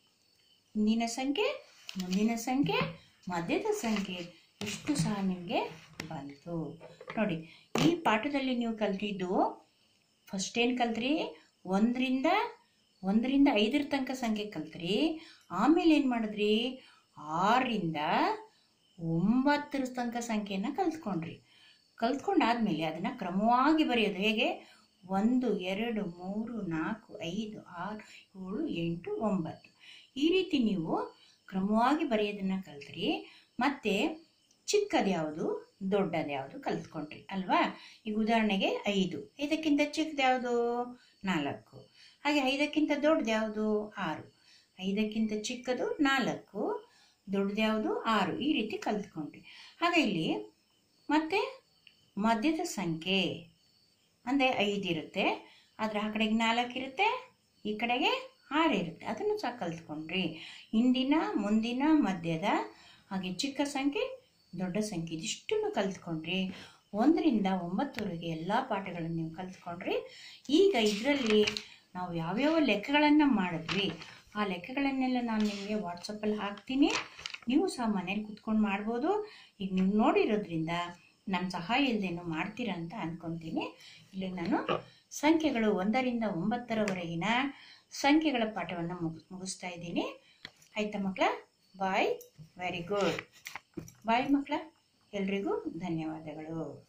Speaker 1: ಹಿಂದಿನ ಸಂಖ್ಯೆ ಮುಂದಿನ ಸಂಖ್ಯೆ ಮಧ್ಯದ ಸಂಖ್ಯೆ ಇಷ್ಟು ಸಹ ನಿಮಗೆ ಬಂತು ನೋಡಿ ಈ ಪಾಠದಲ್ಲಿ ನೀವು ಕಲ್ತಿದ್ದು ಫಸ್ಟ್ ಏನು ಕಲ್ತ್ರಿ ಒಂದರಿಂದ ಒಂದರಿಂದ ಐದರ ತನಕ ಸಂಖ್ಯೆ ಕಲ್ತ್ರಿ ಆಮೇಲೆ ಏನು ಮಾಡಿದ್ರಿ ಆರರಿಂದ ಒಂಬತ್ತರ ತನಕ ಸಂಖ್ಯೆಯನ್ನು ಕಲ್ತ್ಕೊಂಡ್ರಿ ಕಲ್ತ್ಕೊಂಡಾದ್ಮೇಲೆ ಅದನ್ನು ಕ್ರಮವಾಗಿ ಬರೆಯೋದು ಹೇಗೆ ಒಂದು ಎರಡು ಮೂರು ನಾಲ್ಕು ಐದು ಆರು ಏಳು ಎಂಟು ಒಂಬತ್ತು ಈ ರೀತಿ ನೀವು ಕ್ರಮವಾಗಿ ಬರೆಯೋದನ್ನು ಕಲ್ತ್ರಿ ಮತ್ತು ಚಿಕ್ಕದು ಯಾವುದು ದೊಡ್ಡದು ಯಾವುದು ಕಲ್ತ್ಕೊಂಡ್ರಿ ಅಲ್ವಾ ಈಗ ಉದಾಹರಣೆಗೆ ಐದು ಐದಕ್ಕಿಂತ ಚಿಕ್ಕದು ಯಾವುದು ನಾಲ್ಕು ಹಾಗೆ ಐದಕ್ಕಿಂತ ದೊಡ್ಡದು ಯಾವುದು ಆರು ಐದಕ್ಕಿಂತ ಚಿಕ್ಕದು ನಾಲ್ಕು ದೊಡ್ಡದು ಯಾವುದು ಆರು ಈ ರೀತಿ ಕಲ್ತ್ಕೊಂಡ್ರಿ ಹಾಗೆ ಇಲ್ಲಿ ಮತ್ತೆ ಮಧ್ಯದ ಸಂಖ್ಯೆ ಅಂದರೆ ಐದು ಇರುತ್ತೆ ಆದರೆ ಆ ಕಡೆಗೆ ನಾಲ್ಕು ಇರುತ್ತೆ ಈ ಕಡೆಗೆ ಆರು ಇರುತ್ತೆ ಅದನ್ನು ಸಹ ಕಲ್ತ್ಕೊಂಡ್ರಿ ಹಿಂದಿನ ಮುಂದಿನ ಮಧ್ಯದ ಹಾಗೆ ಚಿಕ್ಕ ಸಂಖ್ಯೆ ದೊಡ್ಡ ಸಂಖ್ಯೆ ಇದಿಷ್ಟನ್ನು ಕಲ್ತ್ಕೊಂಡ್ರಿ ಒಂದರಿಂದ ಒಂಬತ್ತುವರೆಗೆ ಎಲ್ಲ ಪಾಠಗಳನ್ನು ನೀವು ಕಲ್ತ್ಕೊಂಡ್ರಿ ಈಗ ಇದರಲ್ಲಿ ನಾವು ಯಾವ್ಯಾವ ಲೆಕ್ಕಗಳನ್ನು ಮಾಡಿದ್ವಿ ಆ ಲೆಕ್ಕಗಳನ್ನೆಲ್ಲ ನಾನು ನಿಮಗೆ ವಾಟ್ಸಪ್ಪಲ್ಲಿ ಹಾಕ್ತೀನಿ ನೀವು ಸಹ ಮನೇಲಿ ಕುತ್ಕೊಂಡು ಮಾಡ್ಬೋದು ಈಗ ನೀವು ನೋಡಿರೋದ್ರಿಂದ ನನ್ನ ಸಹಾಯ ಇಲ್ಲದೇನು ಮಾಡ್ತೀರಾ ಅಂತ ಅಂದ್ಕೊತೀನಿ ಇಲ್ಲಿ ನಾನು ಸಂಖ್ಯೆಗಳು ಒಂದರಿಂದ ಒಂಬತ್ತರವರೆಗಿನ ಸಂಖ್ಯೆಗಳ ಪಾಠವನ್ನು ಮುಗಿಸ್ ಮುಗಿಸ್ತಾ ಇದ್ದೀನಿ ಆಯ್ತಾ ಮಕ್ಕಳ ಬಾಯ್ ವೆರಿ ಗುಡ್ ಬಾಯ್ ಮಕ್ಕಳ ಎಲ್ರಿಗೂ ಧನ್ಯವಾದಗಳು